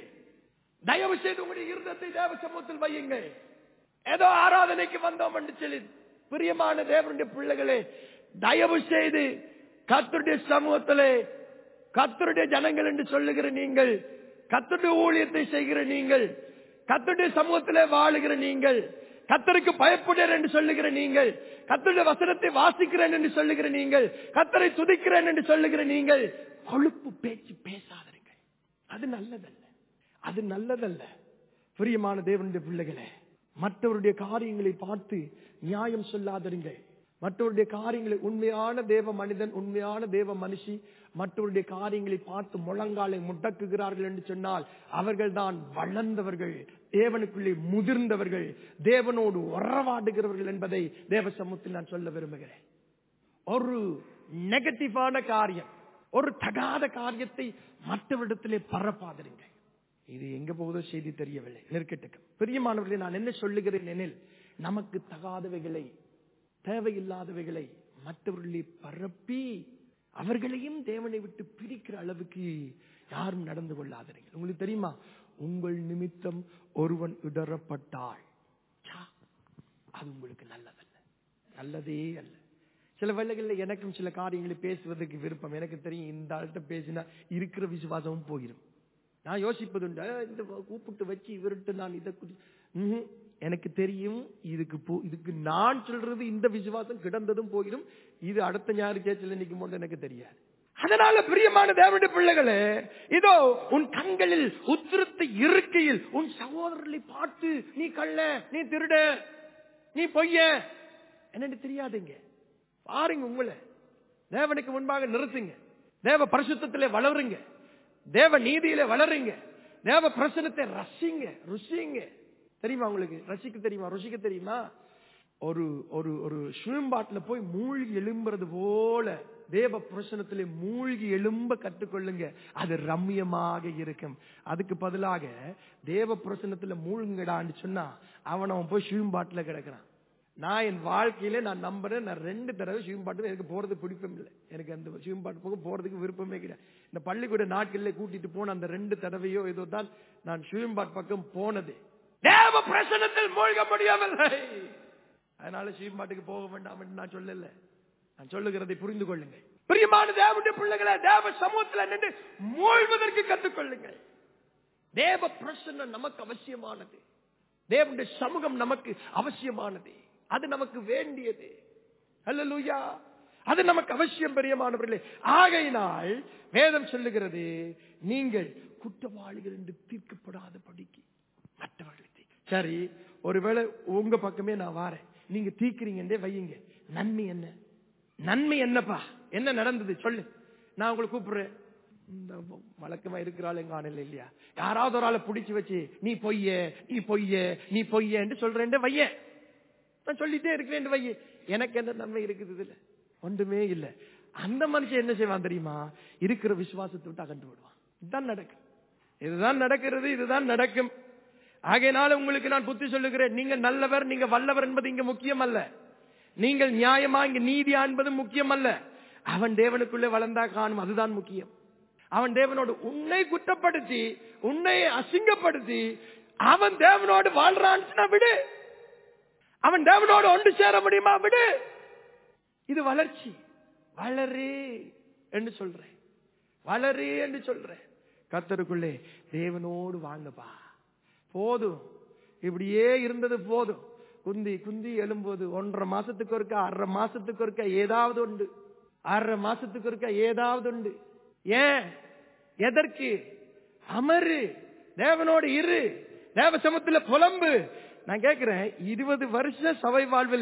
தயவு செய்து உங்களுடைய இருதத்தை தேவ சமூகத்தில் வையுங்கள் ஏதோ ஆராதனைக்கு வந்தோம் என்று சொல்லி பிரியமான தேவனுடைய பிள்ளைகளே தயவு செய்து கத்தருடைய சமூகத்திலே கத்தருடைய ஜனங்கள் என்று சொல்லுகிற நீங்கள் கத்தருடைய ஊழியத்தை செய்கிற நீங்கள் கத்தருடைய சமூகத்திலே வாழுகிற நீங்கள் கத்தருக்கு பயப்படுகிறேன் என்று சொல்லுகிற நீங்கள் கத்தருடைய வசனத்தை வாசிக்கிறேன் என்று சொல்லுகிற நீங்கள் கத்தரை துதிக்கிறேன் என்று சொல்லுகிற நீங்கள் கொழுப்பு பேச்சு பேசாதீர்கள் அது நல்லதல்ல அது நல்லதல்ல பிரியமான தேவனுடைய பிள்ளைகளே மற்றவருடைய காரியங்களை பார்த்து நியாயம் சொல்லாதருங்கள் மற்றவருடைய காரியங்களை உண்மையான தேவ மனிதன் உண்மையான தேவ மனுஷி மற்றவருடைய காரியங்களை பார்த்து முழங்காலை முடக்குகிறார்கள் என்று சொன்னால் அவர்கள் தான் வளர்ந்தவர்கள் தேவனுக்குள்ளே முதிர்ந்தவர்கள் தேவனோடு உறவாடுகிறவர்கள் என்பதை தேவ சமூகத்தில் நான் சொல்ல விரும்புகிறேன் ஒரு நெகட்டிவான காரியம் ஒரு தகாத காரியத்தை மற்றவரிடத்திலே பரப்பாதீங்க இது எங்க போவதோ செய்தி தெரியவில்லை நெருக்கட்டுக்கு பிரியமானவர்களே நான் என்ன சொல்லுகிறேன் எனில் நமக்கு தகாதவைகளை தேவையில்லாதவைகளை மற்றவர்களை பரப்பி அவர்களையும் தேவனை விட்டு பிரிக்கிற அளவுக்கு யாரும் நடந்து கொள்ளாதீர்கள் உங்களுக்கு தெரியுமா உங்கள் நிமித்தம் ஒருவன் இடரப்பட்டாள் ச்சா, அது உங்களுக்கு நல்லதல்ல நல்லதே அல்ல சில வேளைகளில் எனக்கும் சில காரியங்களை பேசுவதற்கு விருப்பம் எனக்கு தெரியும் இந்த ஆள்கிட்ட பேசினா இருக்கிற விசுவாசமும் போயிடும் நான் யோசிப்பதுண்டு "அஹ், இந்த கூப்பிட்டு வச்சு இவர்கிட்ட நான் இதை குறி- ம்ஹும். எனக்கு தெரியும் இதுக்கு போ இதுக்கு நான் சொல்றது இந்த விசுவாசம் கிடந்ததும் போயிடும் இது அடுத்த ஞாயிறு சேச்சில் நிற்கும் போது எனக்கு தெரியாது அதனால பிரியமான தேவனுடைய பிள்ளைகளே இதோ உன் கண்களில் உத்திரத்தை இருக்கையில் உன் சகோதரர்களை பார்த்து நீ கள்ள நீ திருட நீ பொய்ய என்னன்னு தெரியாதுங்க பாருங்க உங்களை தேவனுக்கு முன்பாக நிறுத்துங்க தேவ பரிசுத்தத்திலே வளருங்க தேவ நீதியில வளருங்க தேவ பிரசனத்தை ரசிங்க ருசிங்க தெரியுமா உங்களுக்கு ரசிக்க தெரியுமா ருசிக்க தெரியுமா ஒரு ஒரு ஒரு சுயம்பாட்டில் போய் மூழ்கி எழும்புறது போல தேவ பிரசனத்திலே மூழ்கி எழும்ப கற்றுக்கொள்ளுங்க அது ரம்யமாக இருக்கும் அதுக்கு பதிலாக தேவ பிரசனத்துல மூழ்குங்கடான்னு சொன்னா அவன் அவன் போய் சுயம்பாட்டில் கிடக்குறான் நான் என் வாழ்க்கையில நான் நம்புறேன் நான் ரெண்டு தடவை சிவம்பாட்டு எனக்கு போறது பிடிப்பம் இல்லை எனக்கு அந்த சிவம்பாட்டு போக போறதுக்கு விருப்பமே கிடையாது இந்த பள்ளிக்கூட நாட்களில் கூட்டிட்டு போன அந்த ரெண்டு தடவையோ ஏதோ தான் நான் சிவம்பாட் பக்கம் போனது தேவ பிரசனத்தில் மூழ்க முடியவில்லை அதனால சிவம்பாட்டுக்கு போக வேண்டாம் என்று நான் சொல்லல நான் சொல்லுகிறதை புரிந்து கொள்ளுங்கள் பிரியமான தேவனுடைய பிள்ளைகளை தேவ சமூகத்தில் நின்று மூழ்வதற்கு கற்றுக்கொள்ளுங்கள் தேவ பிரசன்னம் நமக்கு அவசியமானது தேவனுடைய சமூகம் நமக்கு அவசியமானது அது நமக்கு வேண்டியது அல்லேலூயா அது நமக்கு அவசியம் பெரியமானவர்களே ஆகையினால் வேதம் சொல்லுகிறது நீங்கள் குற்றவாளிகள் என்று தீர்க்கப்படாத படிக்கு மற்றவர்களை தீர்க்க சரி ஒருவேளை உங்க பக்கமே நான் வாரேன் நீங்க தீக்கிறீங்கன்றே வையுங்க நன்மை என்ன நன்மை என்னப்பா என்ன நடந்தது சொல்லு நான் உங்களை கூப்பிடுறேன் இந்த வழக்கமா இருக்கிறாள் எங்க ஆணையில் இல்லையா யாராவது ஒரு ஆளை பிடிச்சு வச்சு நீ பொய்ய நீ பொய்ய நீ பொய்ய என்று சொல்றேன் வைய நான் சொல்லிட்டே இருக்கிறேன் வைய எனக்கு என்ன நன்மை இருக்குது இதுல ஒன்றுமே இல்ல அந்த மனுஷன் என்ன செய்வான் தெரியுமா இருக்கிற விசுவாசத்தை விட்டு அகன்று விடுவான் இதுதான் நடக்கும் இதுதான் நடக்கிறது இதுதான் நடக்கும் ஆகையினால உங்களுக்கு நான் புத்தி சொல்லுகிறேன் நீங்க நல்லவர் நீங்க வல்லவர் என்பது இங்க முக்கியம் அல்ல நீங்கள் நியாயமா இங்க நீதியா என்பது முக்கியம் அல்ல அவன் தேவனுக்குள்ளே வளர்ந்தா காணும் அதுதான் முக்கியம் அவன் தேவனோடு உன்னை குற்றப்படுத்தி உன்னை அசிங்கப்படுத்தி அவன் தேவனோடு வாழ்றான்னு விடு அவன் தேவனோடு ஒன்று சேர முடியுமா விடு இது வளர்ச்சி வளரு என்று சொல்றேன் வளரு என்று சொல்றேன் கத்தருக்குள்ளே தேவனோடு வாங்கப்பா போதும் இப்படியே இருந்தது போதும் குந்தி குந்தி எழும்போது ஒன்றரை மாசத்துக்கு ஒருக்கா அரை மாசத்துக்கு ஒருக்கா ஏதாவது உண்டு அரை மாசத்துக்கு ஒருக்கா ஏதாவது உண்டு ஏன் எதற்கு அமரு தேவனோடு இரு தேவ சமத்துல புலம்பு நான் கேட்கிறேன் இருபது வருஷ சபை வாழ்வுல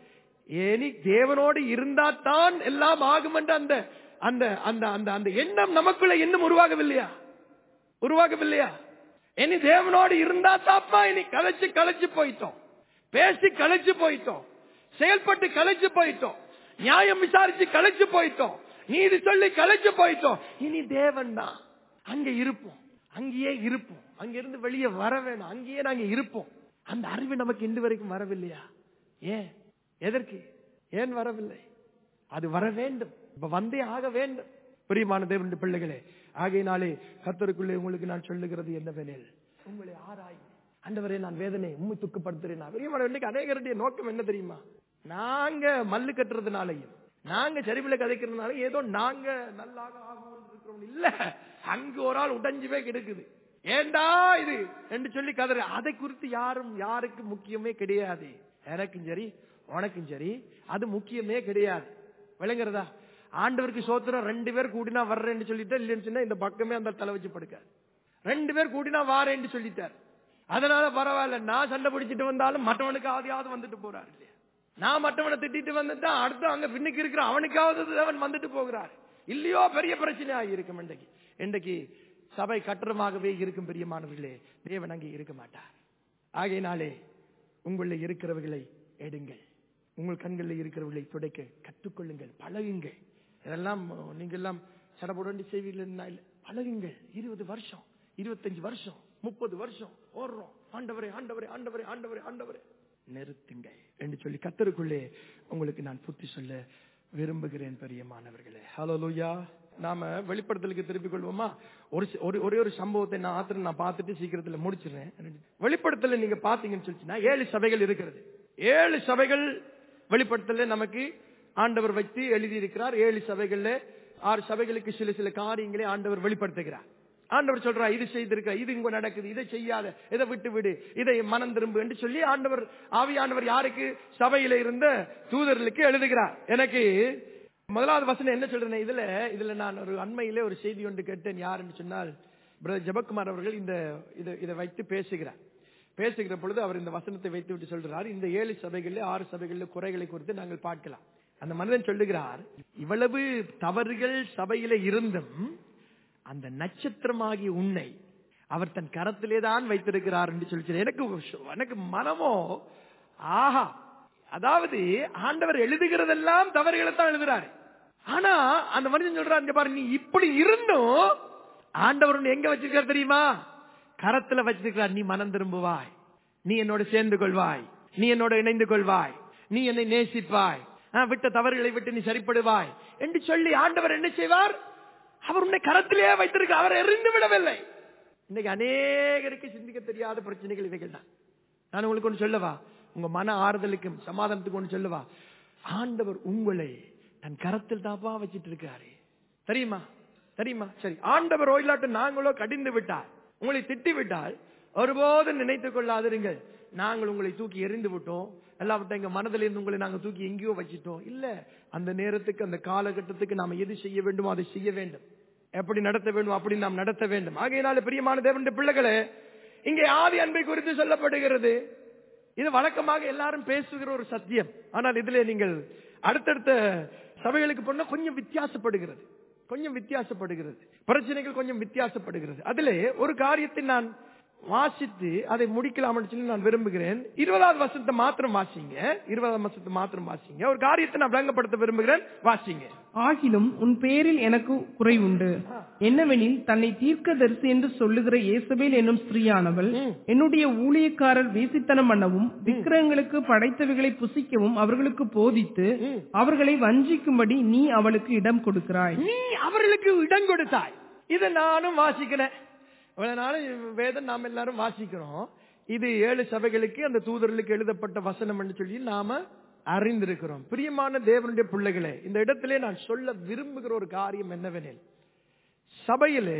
ஏனி தேவனோடு இருந்தா தான் எல்லாம் ஆகும் என்ற அந்த அந்த அந்த அந்த அந்த எண்ணம் நமக்குள்ள இன்னும் உருவாகவில்லையா உருவாகவில்லையா இனி தேவனோடு இருந்தா தாப்பா இனி கலைச்சு கலைச்சு போயிட்டோம் பேசி கலைச்சு போயிட்டோம் செயல்பட்டு கலைச்சு போயிட்டோம் நியாயம் விசாரிச்சு கலைச்சு போயிட்டோம் நீதி சொல்லி கலைச்சு போயிட்டோம் இனி தேவன் தான் அங்க இருப்போம் அங்கேயே இருப்போம் அங்கிருந்து வெளியே வர வேணும் அங்கேயே நாங்க இருப்போம் அந்த அறிவு நமக்கு இன்று வரைக்கும் வரவில்லையா ஏன் எதற்கு ஏன் வரவில்லை அது வர வேண்டும் இப்ப வந்தே ஆக வேண்டும் பிரியமான தேவனுடைய பிள்ளைகளே ஆகையினாலே கத்தருக்குள்ளே உங்களுக்கு நான் சொல்லுகிறது என்னவெனில் உங்களை ஆராய் அண்டவரே நான் வேதனை உண்மை துக்கப்படுத்துறேன் பிரியமான இன்னைக்கு அநேகருடைய நோக்கம் என்ன தெரியுமா நாங்க மல்லு கட்டுறதுனாலையும் நாங்க சரிவில கதைக்கிறதுனால ஏதோ நாங்க நல்லாக ஆகும் இருக்கிறோம் இல்ல அங்க ஒரு ஆள் உடைஞ்சுவே கிடக்குது ஏண்டா இது என்று சொல்லி கதறு அதை குறித்து யாரும் யாருக்கு முக்கியமே கிடையாது எனக்கும் சரி உனக்கும் சரி அது முக்கியமே கிடையாது விளங்குறதா ஆண்டவருக்கு சோத்திரம் ரெண்டு பேர் கூடினா வர்றேன்னு சொல்லிட்டு இல்லைன்னு சொன்னா இந்த பக்கமே அந்த தலை வச்சு படுக்காரு ரெண்டு பேர் கூடினா வாரேன்னு சொல்லிட்டார் அதனால பரவாயில்ல நான் சண்டை பிடிச்சிட்டு வந்தாலும் மற்றவனுக்கு ஆதியாவது வந்துட்டு போறாரு இல்லையா நான் மற்றவனை திட்டிட்டு வந்துட்டா அடுத்து அங்க பின்னுக்கு இருக்கிற அவனுக்காவது அவன் வந்துட்டு போகிறார் இல்லையோ பெரிய பிரச்சனை ஆகியிருக்கும் இன்றைக்கு இன்றைக்கு சபை கட்டணமாகவே இருக்கும் பெரியமானவர்களே தேவன் அங்கே இருக்க மாட்டார் ஆகையினாலே உங்களில் இருக்கிறவர்களை எடுங்கள் உங்கள் கண்களில் இருக்கிறவர்களை துடைக்க கற்றுக்கொள்ளுங்கள் பழகுங்கள் இதெல்லாம் நீங்க எல்லாம் சடபுடண்டி செய்வீர்கள் பழகுங்கள் இருபது வருஷம் இருபத்தஞ்சு வருஷம் முப்பது வருஷம் ஓடுறோம் ஆண்டவரே ஆண்டவரே ஆண்டவரே ஆண்டவரே ஆண்டவரே நிறுத்துங்கள் என்று சொல்லி கத்தருக்குள்ளே உங்களுக்கு நான் புத்தி சொல்ல விரும்புகிறேன் பெரியமானவர்களே ஹலோ லூயா நாம வெளிப்படுத்தலுக்கு திருப்பிக் கொள்வோமா ஒரு சி- ஒரு ஒரே ஒரு சம்பவத்தை நான் ஆத்திரம் நான் பார்த்துட்டு சீக்கிரத்துல முடிச்சிடுறேன் வெளிப்படுத்தல நீங்க பாத்தீங்கன்னு சொல்லிச்சுன்னா ஏழு சபைகள் இருக்கிறது ஏழு சபைகள் வெளிப்படுத்தல நமக்கு ஆண்டவர் வைத்து எழுதியிருக்கிறார் ஏழு சபைகள்ல ஆறு சபைகளுக்கு சில சில காரியங்களை ஆண்டவர் வெளிப்படுத்துகிறார் ஆண்டவர் சொல்றா இது செய்திருக்க இது இங்க நடக்குது இதை செய்யாத இதை விட்டு விடு இதை மனம் திரும்பு என்று சொல்லி ஆண்டவர் ஆவியானவர் யாருக்கு சபையில இருந்த தூதர்களுக்கு எழுதுகிறார் எனக்கு முதலாவது வசனம் என்ன சொல்றேன் இதுல இதுல நான் ஒரு அண்மையிலே ஒரு செய்தி ஒன்று கேட்டேன் யாருன்னு சொன்னால் பிரதர் ஜெபக்குமார் அவர்கள் இந்த இதை- இதை வைத்து பேசுகிறார் பேசுகிற பொழுது அவர் இந்த வசனத்தை வைத்து விட்டு சொல்றார் இந்த ஏழு சபைகளில் ஆறு சபைகளில் குறைகளை குறித்து நாங்கள் பார்க்கலாம் அந்த மனிதன் சொல்லுகிறார் இவ்வளவு தவறுகள் சபையில இருந்தும் அந்த நட்சத்திரமாகிய உன்னை அவர் தன் கரத்திலே தான் வைத்திருக்கிறார் என்று சொல்லி எனக்கு எனக்கு மனமோ ஆஹா அதாவது ஆண்டவர் எழுதுகிறதெல்லாம் தவறுகளை தான் எழுதுறாரு ஆனா அந்த மனிதன் சொல்றாரு இங்க பாரு நீ இப்படி இருந்தும் ஆண்டவர் உன்னை எங்க வச்சிருக்கார் தெரியுமா கரத்துல வச்சிருக்கிறார் நீ மனம் திரும்புவாய் நீ என்னோட சேர்ந்து கொள்வாய் நீ என்னோட இணைந்து கொள்வாய் நீ என்னை நேசிப்பாய் ஆ, விட்ட தவறுகளை விட்டு நீ சரிப்படுவாய் என்று சொல்லி ஆண்டவர் என்ன செய்வார் அவர் உன்னை கரத்திலே வைத்திருக்க அவர் எறிந்து விடவில்லை இன்னைக்கு அநேகருக்கு சிந்திக்க தெரியாத பிரச்சனைகள் இவைகள் தான் நான் உங்களுக்கு ஒன்று சொல்லவா உங்க மன ஆறுதலுக்கும் சமாதானத்துக்கு ஒன்று சொல்லவா ஆண்டவர் உங்களை தன் கரத்தில் தாப்பா வச்சிட்டு இருக்காரு தெரியுமா தெரியுமா சரி ஆண்டவர் ஓயிலாட்டு நாங்களோ கடிந்து விட்டால் உங்களை திட்டி விட்டால் ஒருபோதும் நினைத்துக் கொள்ளாதிருங்கள் நாங்கள் உங்களை தூக்கி எறிந்து விட்டோம் எல்லாவற்றையும் எங்க மனதில் இருந்து உங்களை நாங்க தூக்கி எங்கேயோ வச்சிட்டோம் இல்ல அந்த நேரத்துக்கு அந்த காலகட்டத்துக்கு நாம எது செய்ய வேண்டுமோ அதை செய்ய வேண்டும் எப்படி நடத்த வேண்டும் அப்படி நாம் நடத்த வேண்டும் ஆகையினால பிரியமான தேவனுடைய பிள்ளைகளே இங்கே ஆதி அன்பை குறித்து சொல்லப்படுகிறது இது வழக்கமாக எல்லாரும் பேசுகிற ஒரு சத்தியம் ஆனால் இதுல நீங்கள் அடுத்தடுத்த சபைகளுக்கு போனா கொஞ்சம் வித்தியாசப்படுகிறது கொஞ்சம் வித்தியாசப்படுகிறது பிரச்சனைகள் கொஞ்சம் வித்தியாசப்படுகிறது அதிலே ஒரு காரியத்தை நான் வாசித்து அதை முடிக்கலாம்னு சொல்லி நான் விரும்புகிறேன் இருபதாவது வருஷத்தை மாத்திரம் வாசிங்க இருபதாவது வருஷத்தை மாத்திரம் வாசிங்க ஒரு காரியத்தை நான் விளங்கப்படுத்த விரும்புகிறேன் வாசிங்க ஆகிலும் உன் பேரில் எனக்கு குறை உண்டு என்னவெனில் தன்னை தீர்க்கதரிசி என்று சொல்லுகிற இயேசபேல் என்னும் ஸ்திரீயானவள் என்னுடைய ஊழியக்காரர் வேசித்தனம் பண்ணவும் விக்கிரகங்களுக்கு படைத்தவைகளை புசிக்கவும் அவர்களுக்கு போதித்து அவர்களை வஞ்சிக்கும்படி நீ அவளுக்கு இடம் கொடுக்கிறாய் நீ அவர்களுக்கு இடம் கொடுத்தாய் இதை நானும் வாசிக்கிறேன் இவ்வளவு நாளும் வேதம் நாம் எல்லாரும் வாசிக்கிறோம் இது ஏழு சபைகளுக்கு அந்த தூதர்களுக்கு எழுதப்பட்ட வசனம் என்று சொல்லி நாம அறிந்திருக்கிறோம் பிரியமான தேவனுடைய பிள்ளைகளே இந்த இடத்திலே நான் சொல்ல விரும்புகிற ஒரு காரியம் என்னவெனில் சபையிலே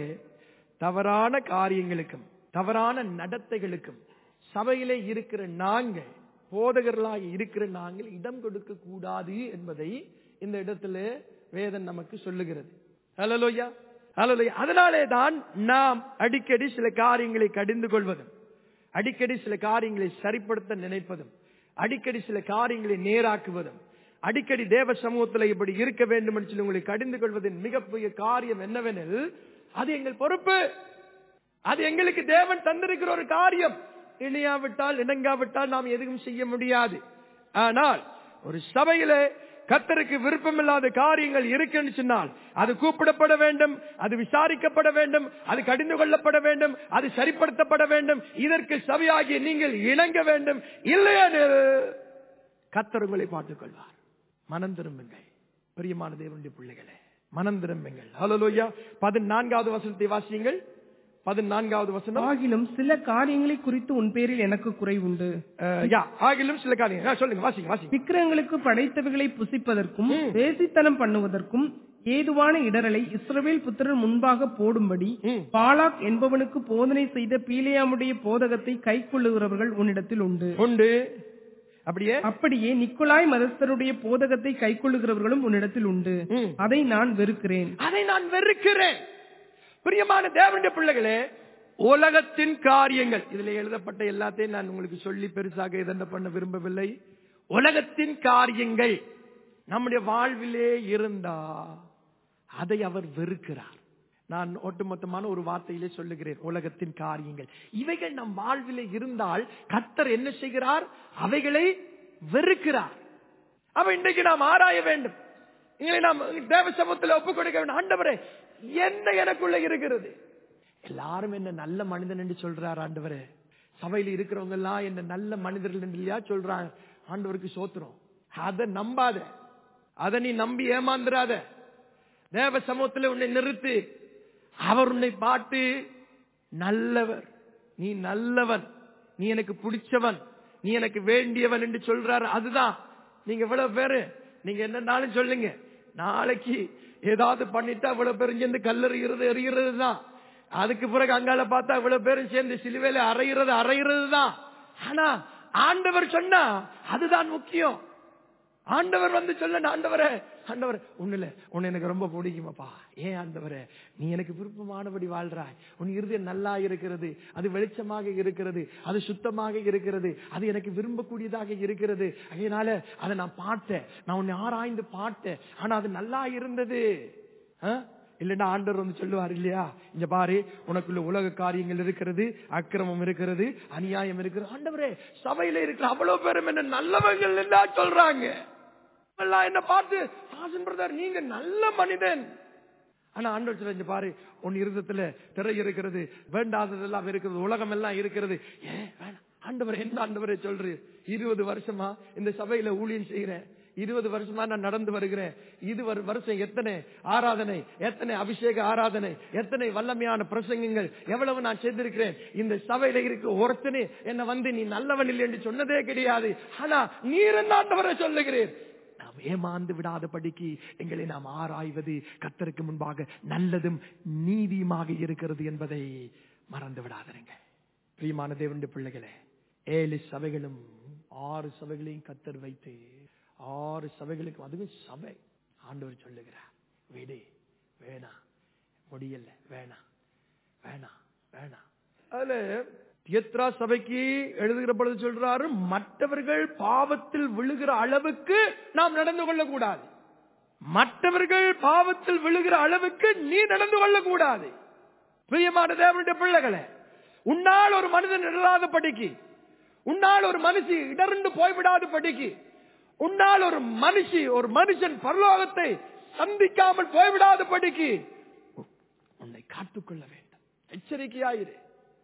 தவறான காரியங்களுக்கும் தவறான நடத்தைகளுக்கும் சபையிலே இருக்கிற நாங்கள் போதகர்களாக இருக்கிற நாங்கள் இடம் கொடுக்க கூடாது என்பதை இந்த இடத்துல வேதன் நமக்கு சொல்லுகிறது ஹலலோயா ஹலலோயா அதனாலே தான் நாம் அடிக்கடி சில காரியங்களை கடிந்து கொள்வதும் அடிக்கடி சில காரியங்களை சரிப்படுத்த நினைப்பதும் அடிக்கடி சில காரியங்களை நேராக்குவதும் அடிக்கடி தேவ சமூகத்தில் இப்படி இருக்க வேண்டும் என்று சொல்லி உங்களை கடிந்து கொள்வதின் மிகப்பெரிய காரியம் என்னவெனில் அது எங்கள் பொறுப்பு அது எங்களுக்கு தேவன் தந்திருக்கிற ஒரு காரியம் இணையாவிட்டால் இணங்காவிட்டால் நாம் எதுவும் செய்ய முடியாது ஆனால் ஒரு சபையிலே கத்தருக்கு விருப்பமில்லாத காரியங்கள் இருக்குன்னு சொன்னால் அது கூப்பிடப்பட வேண்டும் அது விசாரிக்கப்பட வேண்டும் அது கடிந்து கொள்ளப்பட வேண்டும் அது சரிப்படுத்தப்பட வேண்டும் இதற்கு சபையாகிய நீங்கள் இணங்க வேண்டும் இல்லையெனில் கத்தர் உங்களை பார்த்துக் கொள்வார் மனம் திரும்புங்கள் பிரியமான தேவனுடைய பிள்ளைகளே மனம் திரும்புங்கள் ஹலோலோயா பதினான்காவது வசனத்தை வாசியுங்கள் பதினான்காவது வசனம் ஆகிலும் சில காரியங்களை குறித்து உன் பேரில் எனக்கு குறை உண்டு அஹ், யா ஆகிலும் சில காரியங்கள் ஆ, சொல்லுங்க வாசிங்க வாசிங்க விக்கிரகங்களுக்கு படைத்தவைகளை புசிப்பதற்கும் வேசித்தனம் பண்ணுவதற்கும் ஏதுவான இடரலை இஸ்ரவேல் புத்திரர் முன்பாக போடும்படி ம். பாலாக் என்பவனுக்கு போதனை செய்த பீலியாமுடைய போதகத்தை கைக்கொள்ளுகிறவர்கள் உன்னிடத்தில் உண்டு உண்டு அப்படியே அப்படியே நிக்கோலாய் மதஸ்தருடைய போதகத்தை கைக்கொள்ளுகிறவர்களும் உன்னிடத்தில் உண்டு ம். அதை நான் வெறுக்கிறேன் அதை நான் வெறுக்கிறேன் பிரியமான தேவனுடைய பிள்ளைகளே உலகத்தின் காரியங்கள் இதுல எழுதப்பட்ட எல்லாத்தையும் நான் உங்களுக்கு சொல்லி பெருசாக இதென்ன பண்ண விரும்பவில்லை உலகத்தின் காரியங்கள் நம்முடைய வாழ்விலே இருந்தா அதை அவர் வெறுக்கிறார் நான் ஒட்டுமொத்தமான ஒரு வார்த்தையிலே சொல்லுகிறேன் உலகத்தின் காரியங்கள் இவைகள் நம் வாழ்விலே இருந்தால் கர்த்தர் என்ன செய்கிறார் அவைகளை வெறுக்கிறார் அப்ப இன்றைக்கு நாம் ஆராய வேண்டும் எங்களை நாம் தேவ சமூகத்தில் ஒப்புக் கொடுக்க வேண்டும் ஆண்டவரே என்ன எனக்குள்ள இருக்கிறது எல்லாரும் என்ன நல்ல மனிதன் என்று சொல்றார் ஆண்டவரே சபையில் இருக்கிறவங்க எல்லாம் என்ன நல்ல மனிதர்கள் என்று இல்லையா சொல்றாங்க ஆண்டவருக்கு சோத்துறோம் அதை நம்பாத அதை நீ நம்பி ஏமாந்துராத தேவ சமூகத்தில் உன்னை நிறுத்து அவர் உன்னை பார்த்து நல்லவர் நீ நல்லவன் நீ எனக்கு பிடிச்சவன் நீ எனக்கு வேண்டியவன் என்று சொல்றாரு அதுதான் நீங்க இவ்வளவு பேரு நீங்க என்னன்னாலும் சொல்லுங்க நாளைக்கு ஏதாவது பண்ணிட்டா இவ்வளவு பேரும் சேர்ந்து கல்லறிகிறது எறிகிறது தான் அதுக்கு பிறகு அங்கால பார்த்தா இவ்வளவு பேரும் சேர்ந்து சிலுவையில அறையிறது அறையிறது தான் ஆனா ஆண்டவர் சொன்னா அதுதான் முக்கியம் ஆண்டவர் வந்து சொல்ல ஆண்டவரே ஆண்டவர் உன்னில உன்னை எனக்கு ரொம்ப பிடிக்குமாப்பா ஏன் ஆண்டவரே நீ எனக்கு விருப்பமானபடி வாழ்றாய் உன் இருதயம் நல்லா இருக்கிறது அது வெளிச்சமாக இருக்கிறது அது சுத்தமாக இருக்கிறது அது எனக்கு விரும்பக்கூடியதாக இருக்கிறது அதனால அதை நான் பார்த்தேன் நான் உன்னை ஆராய்ந்து பார்த்தேன் ஆனா அது நல்லா இருந்தது ஆ? இல்லைன்னா ஆண்டவர் வந்து சொல்லுவார் இல்லையா இங்க பாரு உனக்குள்ள உலக காரியங்கள் இருக்கிறது அக்கிரமம் இருக்கிறது அநியாயம் இருக்கிறது ஆண்டவரே சபையில இருக்கிற அவ்வளவு பேரும் என்ன நல்லவங்கள் எல்லாம் சொல்றாங்க எல்லாம் என்ன பார்த்து தாசன் பிரதர் நீங்க நல்ல மனிதன் ஆனா ஆண்டவர் சொல்ல இங்க பாரு உன் இருதத்துல திரை இருக்கிறது வேண்டாததெல்லாம் இருக்கிறது உலகம் எல்லாம் இருக்கிறது ஏன் வேணாம் ஆண்டவர் என்ன ஆண்டவரே சொல்று இருபது வருஷமா இந்த சபையில ஊழியம் செய்யறேன் இருபது வருஷமா நான் நடந்து வருகிறேன் இது வரு- வருஷம் எத்தனை ஆராதனை எத்தனை அபிஷேக ஆராதனை எத்தனை வல்லமையான பிரசங்கங்கள் எவ்வளவு நான் செய்திருக்கிறேன் இந்த சபையில இருக்க ஒருத்தனே என்ன வந்து நீ நல்லவன் இல்லை என்று சொன்னதே கிடையாது ஆனா நீர் என்ன ஆண்டவரை சொல்லுகிறேன் நாம் ஏமாந்து விடாதபடிக்கு எங்களை நாம் ஆராய்வது கத்தருக்கு முன்பாக நல்லதும் நீதியுமாக இருக்கிறது என்பதை மறந்து விடாதீங்க பிரியமான தேவனுடைய பிள்ளைகளே ஏழு சபைகளும் ஆறு சபைகளையும் கத்தர் வைத்து ஆறு சபைகளுக்கும் அதுவும் சபை ஆண்டவர் சொல்லுகிறார் விடு வேணாம் முடியல வேணாம் வேணாம் வேணாம் அதுல தியத்ரா சபைக்கு எழுதுகிற பொழுது சொல்றாரு மற்றவர்கள் பாவத்தில் விழுகிற அளவுக்கு நாம் நடந்து கொள்ளக்கூடாது மற்றவர்கள் பாவத்தில் விழுகிற அளவுக்கு நீ நடந்து கொள்ளக்கூடாது பிரியமான தேவனுடைய பிள்ளைகளே உன்னால் ஒரு மனிதன் இடராத படிக்கு உன்னால் ஒரு மனுஷி இடர்ந்து போய்விடாத படிக்கு உன்னால் ஒரு மனுஷி ஒரு மனுஷன் பரலோகத்தை சந்திக்காமல் போய்விடாத படிக்கு உன்னை காத்துக்கொள்ள வேண்டும் எச்சரிக்கையாயிரு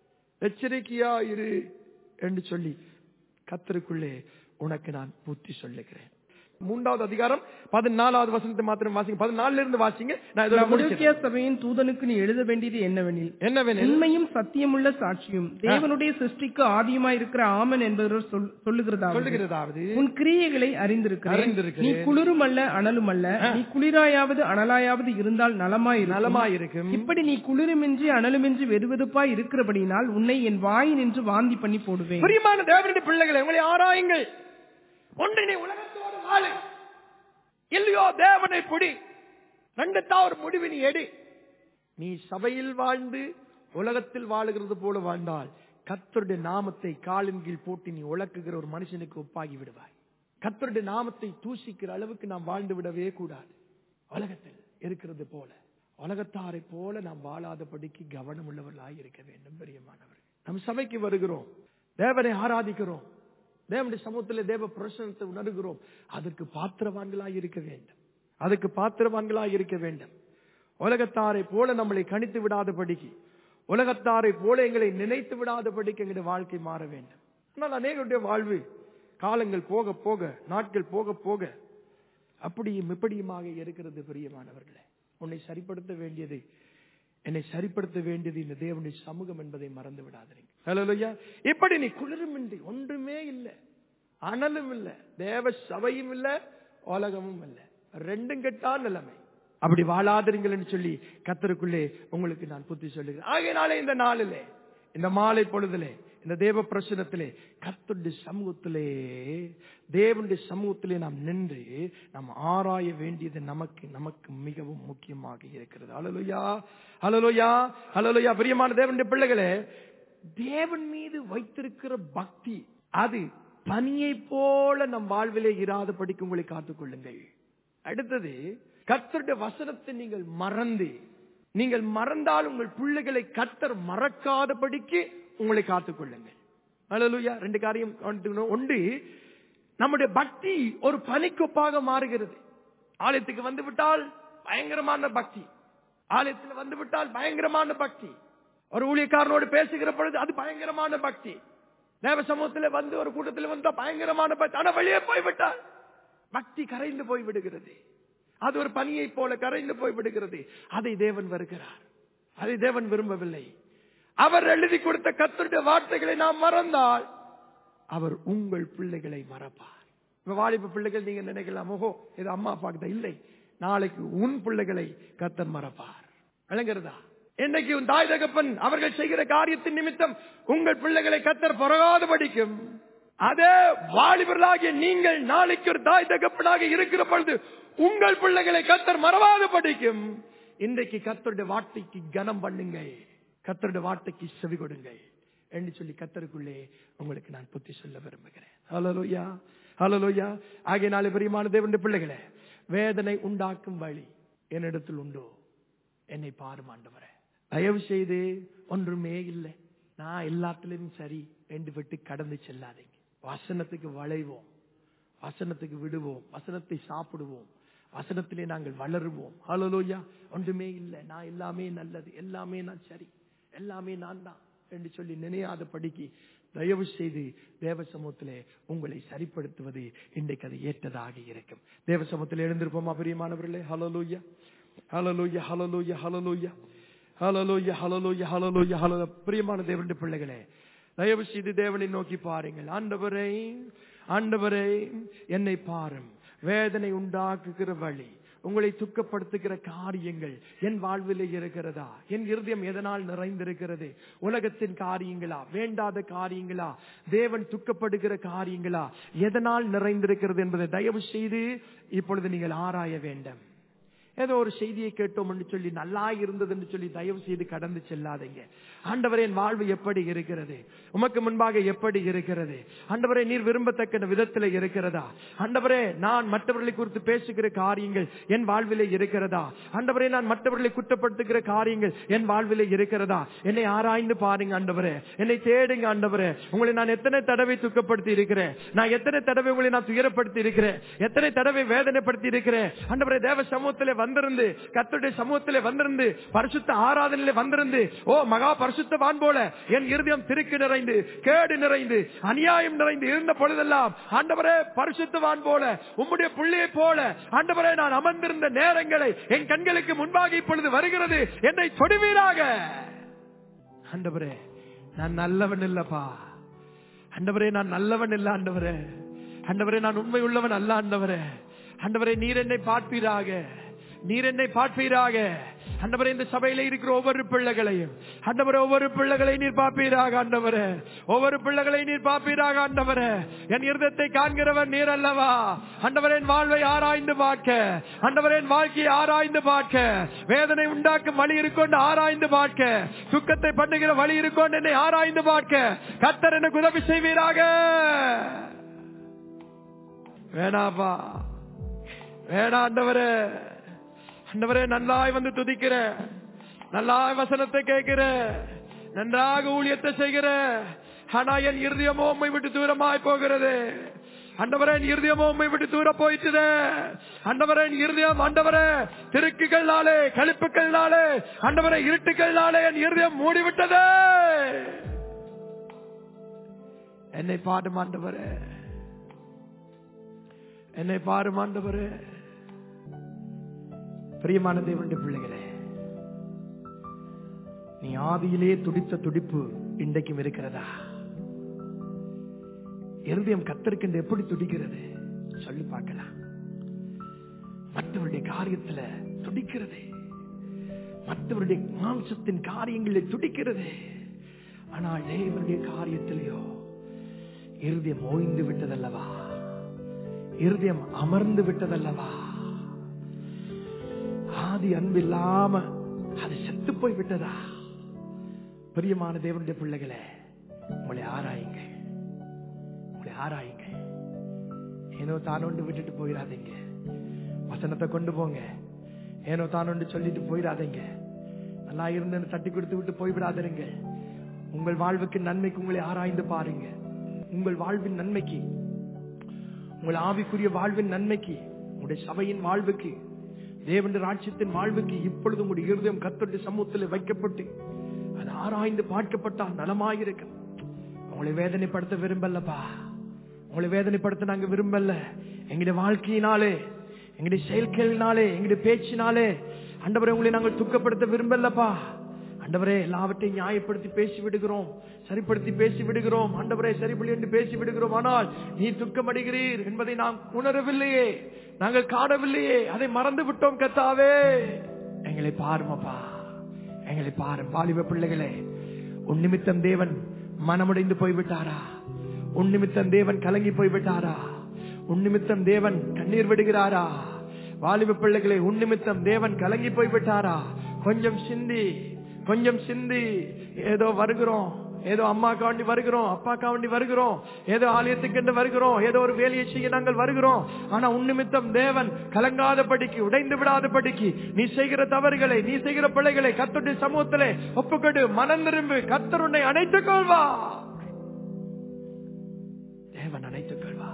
எச்சரிக்கையாயிரு என்று சொல்லி கத்தருக்குள்ளே உனக்கு நான் புத்தி சொல்லுகிறேன் மூன்றாவது அதிகாரம் பதினாலாவது வசனத்தை மாத்திரம் வாசிங்க பதினாலுல இருந்து வாசிங்க நான் இதோட முடிக்கிறேன். லவோதிக்கேயா சபையின் தூதனுக்கு நீ எழுத வேண்டியது என்னவெனில் என்னவெனில் உண்மையும் சத்தியமுள்ள சாட்சியும் தேவனுடைய சிருஷ்டிக்கு ஆதியுமாய் இருக்கிற ஆமன் என்பவர் சொல்- சொல்லுகிறதாவது சொல்லுகிறதாவது உன் கிரியைகளை அறிந்திருக்கிறேன் அறிந்திருக்கிறேன். நீ குளிரும் அல்ல அனலும் அல்ல நீ குளிராயாவது அனலாயாவது இருந்தால் நலமாயிருக்கும் நலமாயிருக்கும் இப்படி நீ குளிருமின்றி அனலுமின்றி வெதுவெதுப்பாய் இருக்கிறபடியினால் உன்னை என் வாய் நின்று வாந்தி பண்ணி போடுவேன் பிரியமான தேவனுடைய பிள்ளைகளை உங்களை ஆராயுங்கள் ஒன்று நீ உலகத்தோடு வாழு இல்லையோ தேவனை பிடி ரெண்டுத்தா ஒரு முடிவு நீ எடு நீ சபையில் வாழ்ந்து உலகத்தில் வாழுகிறது போல வாழ்ந்தால் கர்த்தருடைய நாமத்தை காலின் கீழ் போட்டு நீ உழக்குகிற ஒரு மனுஷனுக்கு ஒப்பாகி விடுவாய் கர்த்தருடைய நாமத்தை தூசிக்கிற அளவுக்கு நாம் வாழ்ந்து விடவே கூடாது உலகத்தில் இருக்கிறது போல உலகத்தாரை போல நாம் வாழாதபடிக்கு கவனம் உள்ளவர்களாய் இருக்க வேண்டும் பிரியமானவர்கள் நம் சபைக்கு வருகிறோம் தேவனை ஆராதிக்கிறோம் தேவனுடைய சமூகத்தில் தேவ பிரசனத்தை உணர்கிறோம் அதற்கு பாத்திரவான்களாய் இருக்க வேண்டும் அதுக்கு பாத்திரவான்களாய் இருக்க வேண்டும் உலகத்தாரை போல நம்மளை கணித்து விடாதபடிக்கு உலகத்தாரை போல எங்களை நினைத்து விடாதபடிக்கு எங்களுடைய வாழ்க்கை மாற வேண்டும் ஆனால் அநேகருடைய வாழ்வு காலங்கள் போக போக நாட்கள் போக போக அப்படியும் இப்படியுமாக இருக்கிறது பிரியமானவர்களே உன்னை சரிப்படுத்த வேண்டியது என்னை சரிப்படுத்த வேண்டியது இந்த தேவனுடைய சமூகம் என்பதை மறந்து விடாதீங்க ஹalleluya இப்படி நீ குளிருமின்றி ஒன்றுமே இல்லை அனலும் இல்லை தேவ சபையும் இல்லை உலகமும் இல்லை ரெண்டும் கெட்டா நிலைமை அப்படி வாழாதீங்கள்னு சொல்லி கத்தருக்குள்ளே உங்களுக்கு நான் புத்தி சொல்லுகிறேன் ஆகையினாலே இந்த நாளிலே இந்த மாலை பொழுதிலே இந்த தேவ பிரசனத்திலே கத்துடைய சமூகத்திலே தேவனுடைய சமூகத்திலே நாம் நின்று நாம் ஆராய வேண்டியது நமக்கு நமக்கு மிகவும் முக்கியமாக இருக்கிறது அலலுயா அலலுயா அலலுயா பிரியமான தேவனுடைய பிள்ளைகளே தேவன் மீது வைத்திருக்கிற பக்தி அது பனியை போல நம் வாழ்விலே இராதபடிக்கு உங்களை காத்துக்கொள்ளுங்கள் அடுத்தது கர்த்தருடைய வசனத்தை நீங்கள் மறந்து நீங்கள் மறந்தால் உங்கள் பிள்ளைகளை கர்த்தர் மறக்காதபடிக்கு உங்களை காத்துக்கொள்ளுங்கள் அல்லேலூயா ரெண்டு காரியம் கவனித்துக்கணும். ஒன்று நம்முடைய பக்தி ஒரு பனிக்கொப்பாக மாறுகிறது ஆலயத்துக்கு வந்து விட்டால் பயங்கரமான பக்தி ஆலயத்தில் வந்து விட்டால் பயங்கரமான பக்தி ஒரு ஊழியக்காரனோடு பேசுகிற பொழுது அது பயங்கரமான பக்தி தேவ சமூகத்தில் வந்து ஒரு கூட்டத்தில் வந்தா பயங்கரமான பக்தி ஆனா வெளியே போய்விட்டால் பக்தி கரைந்து போய் விடுகிறது அது ஒரு பனியை போல கரைந்து போய் விடுகிறது அதை தேவன் வருகிறார் அதை தேவன் விரும்பவில்லை அவர் எழுதி கொடுத்த கத்தருடைய வார்த்தைகளை நாம் மறந்தால் அவர் உங்கள் பிள்ளைகளை மறப்பார் இப்ப வாலிப பிள்ளைகள் நீங்க நினைக்கலாம் ஓஹோ இது அம்மா அப்பாக்கு தான் இல்லை நாளைக்கு உன் பிள்ளைகளை கத்தர் மறப்பார் விளங்குறதா இன்னைக்கு உன் தாய் தகப்பன் அவர்கள் செய்கிற காரியத்தின் நிமித்தம் உங்கள் பிள்ளைகளை கத்தர் பிறகாது படிக்கும் அதே வாலிபர்களாகிய நீங்கள் நாளைக்கு ஒரு தாய் தகப்பனாக இருக்கிற பொழுது உங்கள் பிள்ளைகளை கத்தர் மறவாது படிக்கும் இன்றைக்கு கத்தருடைய வார்த்தைக்கு கனம் பண்ணுங்கள் கத்தருடைய வார்த்தைக்கு செவி கொடுங்கள் என்று சொல்லி கத்தருக்குள்ளே உங்களுக்கு நான் புத்தி சொல்ல விரும்புகிறேன் ஹலலோயா ஹலலோயா ஆகிய நாலு பிரியமான தேவனுடைய பிள்ளைகளே வேதனை உண்டாக்கும் வழி என்னிடத்தில் உண்டோ என்னை பாரும் ஆண்டவரே தயவு செய்து ஒன்றுமே இல்லை நான் எல்லாத்திலும் சரி என்று விட்டு கடந்து செல்லாதீங்க வசனத்துக்கு வளைவோம் வசனத்துக்கு விடுவோம் வசனத்தை சாப்பிடுவோம் வசனத்திலே நாங்கள் வளருவோம் ஹalleluya ஒன்றுமே இல்லை நான் எல்லாமே நல்லது எல்லாமே நான் சரி எல்லாமே நான் தான் என்று சொல்லி நினையாத படிக்கு தயவு செய்து தேவ சமூகத்திலே உங்களை சரிப்படுத்துவது இன்றைக்கு அது ஏற்றதாக இருக்கும் தேவ சமூகத்தில் எழுந்திருப்போமா பிரியமானவர்களே ஹalleluya ஹalleluya ஹalleluya ஹalleluya ஹalleluya ஹalleluya ஹalleluya ஹalleluya பிரியமான தேவனுடைய பிள்ளைகளே தயவு செய்து தேவனை நோக்கி பாருங்கள் ஆண்டவரே ஆண்டவரே என்னை பாரும் வேதனை உண்டாக்குகிற வழி உங்களை துக்கப்படுத்துகிற காரியங்கள் என் வாழ்விலே இருக்கிறதா என் இருதயம் எதனால் நிறைந்திருக்கிறது உலகத்தின் காரியங்களா வேண்டாத காரியங்களா தேவன் துக்கப்படுகிற காரியங்களா எதனால் நிறைந்திருக்கிறது என்பதை தயவு செய்து இப்பொழுது நீங்கள் ஆராய வேண்டும் ஏதோ ஒரு செய்தியை கேட்டோம் என்று சொல்லி நல்லா இருந்தது என்று சொல்லி தயவு செய்து கடந்து செல்லாதீங்க ஆண்டவரே என் வாழ்வு எப்படி இருக்கிறது உமக்கு முன்பாக எப்படி இருக்கிறது ஆண்டவரே நீர் விரும்பத்தக்க விதத்தில் இருக்கிறதா ஆண்டவரே நான் மற்றவர்களை குறித்து பேசுகிற காரியங்கள் என் வாழ்விலே இருக்கிறதா ஆண்டவரே நான் மற்றவர்களை குற்றப்படுத்துகிற காரியங்கள் என் வாழ்விலே இருக்கிறதா என்னை ஆராய்ந்து பாருங்க ஆண்டவரே என்னை தேடுங்க ஆண்டவரே உங்களை நான் எத்தனை தடவை துக்கப்படுத்தி இருக்கிறேன் நான் எத்தனை தடவை உங்களை நான் துயரப்படுத்தி இருக்கிறேன் எத்தனை தடவை வேதனைப்படுத்தி இருக்கிறேன் ஆண்டவரே தேவ சமூகத்திலே வந்திருந்து கர்த்தருடைய சமூகத்திலே வந்திருந்து பரிசுத்த ஆராதனையிலே வந்திருந்து ஓ மகா பரிசுத்தவான் போல என் இருதயம் திருக்கு நிறைந்து கேடு நிறைந்து அநியாயம் நிறைந்து இருந்த பொழுதெல்லாம் ஆண்டவரே பரிசுத்தவான் போல உம்முடைய பிள்ளையை போல ஆண்டவரே நான் அமர்ந்திருந்த நேரங்களை என் கண்களுக்கு முன்பாக இப்பொழுது வருகிறது என்னை தொடுவீராக ஆண்டவரே நான் நல்லவன் இல்லப்பா ஆண்டவரே நான் நல்லவன் இல்ல ஆண்டவரே ஆண்டவரே நான் உண்மை உள்ளவன் அல்ல ஆண்டவரே ஆண்டவரே நீர் என்னை பார்ப்பீராக நீர் என்னை பார்ப்பீராக ஆண்டவரே இந்த சபையில இருக்கிற ஒவ்வொரு பிள்ளைகளையும் ஆண்டவரே ஒவ்வொரு பிள்ளைகளை நீர் பார்ப்பீராக ஆண்டவரே ஒவ்வொரு பிள்ளைகளை நீர் பார்ப்பீராக ஆண்டவரே என் இருதத்தை காண்கிறவர் நீர் அல்லவா ஆண்டவரே என் வாழ்வை ஆராய்ந்து பார்க்க ஆண்டவரே என் வாழ்க்கையை ஆராய்ந்து பார்க்க வேதனை உண்டாக்கும் வழி இருக்கொண்டு ஆராய்ந்து பார்க்க துக்கத்தை பண்ணுகிற வழி இருக்கொண்டு என்னை ஆராய்ந்து பார்க்க கத்தர் எனக்கு உதவி செய்வீராக வேணாப்பா வேணா ஆண்டவரே ஆண்டவரே நல்லாய் வந்து துதிக்கிற நல்லாய் வசனத்தை கேட்கிற நன்றாக ஊழியத்தை செய்கிற ஆனா என் இருதயமோ உண்மை விட்டு தூரமாய் போகிறது அண்டவரே என் இருதயமோ உண்மை விட்டு தூர போயிட்டுதே அண்டவரே என் இருதயம் ஆண்டவரே திருக்குகள்னாலே கழிப்புகள்னாலே அண்டவரே இருட்டுகள்னாலே என் இருதயம் மூடிவிட்டதே என்னை பாடும் ஆண்டவரே என்னை பாரும் ஆண்டவரே பிரியமான தேவனுடைய பிள்ளைகளே நீ ஆதியிலே துடித்த துடிப்பு இன்றைக்கும் இருக்கிறதா இருதயம் கத்தருக்கென்று எப்படி துடிக்கிறது சொல்லி பார்க்கலாம் மற்றவருடைய காரியத்துல துடிக்கிறது மற்றவருடைய மாம்சத்தின் காரியங்களில் துடிக்கிறது ஆனால் தேவனுடைய காரியத்திலேயோ இருதயம் ஓய்ந்து விட்டதல்லவா இருதயம் அமர்ந்து விட்டதல்லவா ஆதி அன்பு இல்லாம அது செத்து போய் விட்டதா பிரியமான தேவனுடைய பிள்ளைகளே உங்களை ஆராயுங்க உங்களை ஆராயுங்க ஏனோ தானொண்டு விட்டுட்டு போயிடாதீங்க வசனத்தை கொண்டு போங்க ஏனோ தானொண்டு சொல்லிட்டு போயிடாதீங்க நல்லா இருந்து தட்டி கொடுத்து விட்டு போய்விடாதீங்க உங்கள் வாழ்வுக்கு நன்மைக்கு உங்களை ஆராய்ந்து பாருங்க உங்கள் வாழ்வின் நன்மைக்கு உங்கள் ஆவிக்குரிய வாழ்வின் நன்மைக்கு உங்களுடைய சபையின் வாழ்வுக்கு தேவனுடைய ராட்சியத்தின் வாழ்வுக்கு இப்பொழுது உங்களுடைய இருதயம் கத்தருடைய சமூகத்தில் வைக்கப்பட்டு அது ஆராய்ந்து பார்க்கப்பட்டால் நலமாயிருக்கும் உங்களை வேதனைப்படுத்த விரும்பலப்பா உங்களை வேதனைப்படுத்த நாங்க விரும்பல எங்களுடைய வாழ்க்கையினாலே எங்களுடைய செயல்களினாலே எங்களுடைய பேச்சினாலே அண்டவரை உங்களை நாங்கள் துக்கப்படுத்த விரும்பலப்பா அண்டவரே எல்லாவற்றையும் நியாயப்படுத்தி பேசி விடுகிறோம் சரிப்படுத்தி பேசி விடுகிறோம் ஆண்டவரே சரிபடி என்று பேசி விடுகிறோம் ஆனால் நீ துக்கமடைகிறீர் என்பதை நாம் உணரவில்லையே நாங்கள் காணவில்லையே அதை மறந்து விட்டோம் கத்தாவே எங்களை பாருமப்பா எங்களை பாரும் வாலிப பிள்ளைகளே உன் நிமித்தம் தேவன் மனமுடைந்து போய்விட்டாரா உன் நிமித்தம் தேவன் கலங்கி போய்விட்டாரா உன் நிமித்தம் தேவன் கண்ணீர் விடுகிறாரா வாலிப பிள்ளைகளை உன் நிமித்தம் தேவன் கலங்கி போய்விட்டாரா கொஞ்சம் சிந்தி கொஞ்சம் சிந்தி ஏதோ வருகிறோம் ஏதோ அம்மாக்கா வண்டி வருகிறோம் அப்பாக்கா வண்டி வருகிறோம் ஏதோ ஆலயத்துக்கு வருகிறோம் ஏதோ ஒரு வேலையை செய்ய நாங்கள் வருகிறோம் ஆனா உன் நிமித்தம் தேவன் கலங்காத படிக்கு உடைந்து விடாத படிக்கு நீ செய்கிற தவறுகளை நீ செய்கிற பிள்ளைகளை கத்தருடைய சமூகத்திலே ஒப்புக்கொண்டு மனம் திரும்பு கத்தர் உன்னை அணைத்துக் கொள்வா தேவன் அணைத்துக் கொள்வா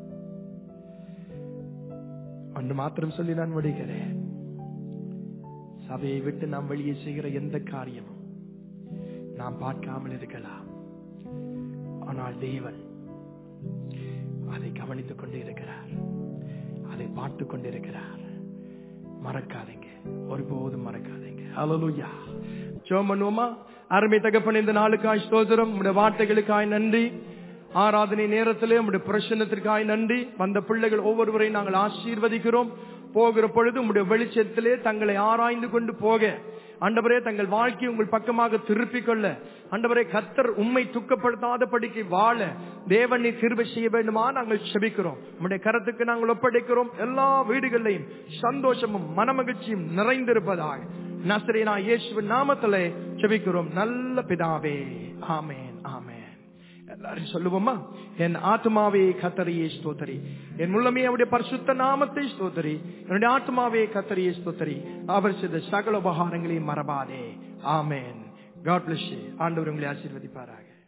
ஒன்று மாத்திரம் சொல்லி நான் முடிகிறேன் சபையை விட்டு நாம் வெளியே செய்கிற எந்த காரியமும் நாம் பார்க்காமல் இருக்கலாம் ஆனால் தேவன் அதை கவனித்துக் கொண்டு இருக்கிறார் அதை பார்த்து கொண்டிருக்கிறார் மறக்காதீங்க ஒருபோதும் மறக்காதீங்க அலலுயா சோமனுமா அருமை தகப்பன் இந்த நாளுக்காய் ஸ்தோத்திரம் உடைய வார்த்தைகளுக்காய் நன்றி ஆராதனை நேரத்திலே உடைய பிரசன்னத்திற்காய் நன்றி வந்த பிள்ளைகள் ஒவ்வொருவரையும் நாங்கள் ஆசீர்வதிக்கிறோம் போகிற பொழுது உங்களுடைய வெளிச்சத்திலே தங்களை ஆராய்ந்து கொண்டு போக ஆண்டவரே தங்கள் வாழ்க்கையை உங்கள் பக்கமாக திருப்பிக் கொள்ள ஆண்டவரே கத்தர் உண்மை துக்கப்படுத்தாத படிக்கு வாழ தேவனை திரும்ப செய்ய வேண்டுமா நாங்கள் செபிக்கிறோம் உம்முடைய கரத்துக்கு நாங்கள் ஒப்படைக்கிறோம் எல்லா வீடுகளிலையும் சந்தோஷமும் மனமகிழ்ச்சியும் நிறைந்திருப்பதாக நசரேனா இயேசுவின் நாமத்திலே செபிக்கிறோம் நல்ல பிதாவே ஆமேன் ஆமேன் எல்லாரும் சொல்லுவோமா என் ஆத்மாவே கத்தரியே ஸ்தோத்தரி என் உள்ளமே அவருடைய பரிசுத்த நாமத்தை ஸ்தோத்தரி என்னுடைய ஆத்மாவே கத்தரியே ஸ்தோத்தரி அவர் செய்த சகல உபகாரங்களையும் மறவாதே ஆமேன் காட் பிளஸ் ஆண்டவர் உங்களை ஆசீர்வதிப்பாராக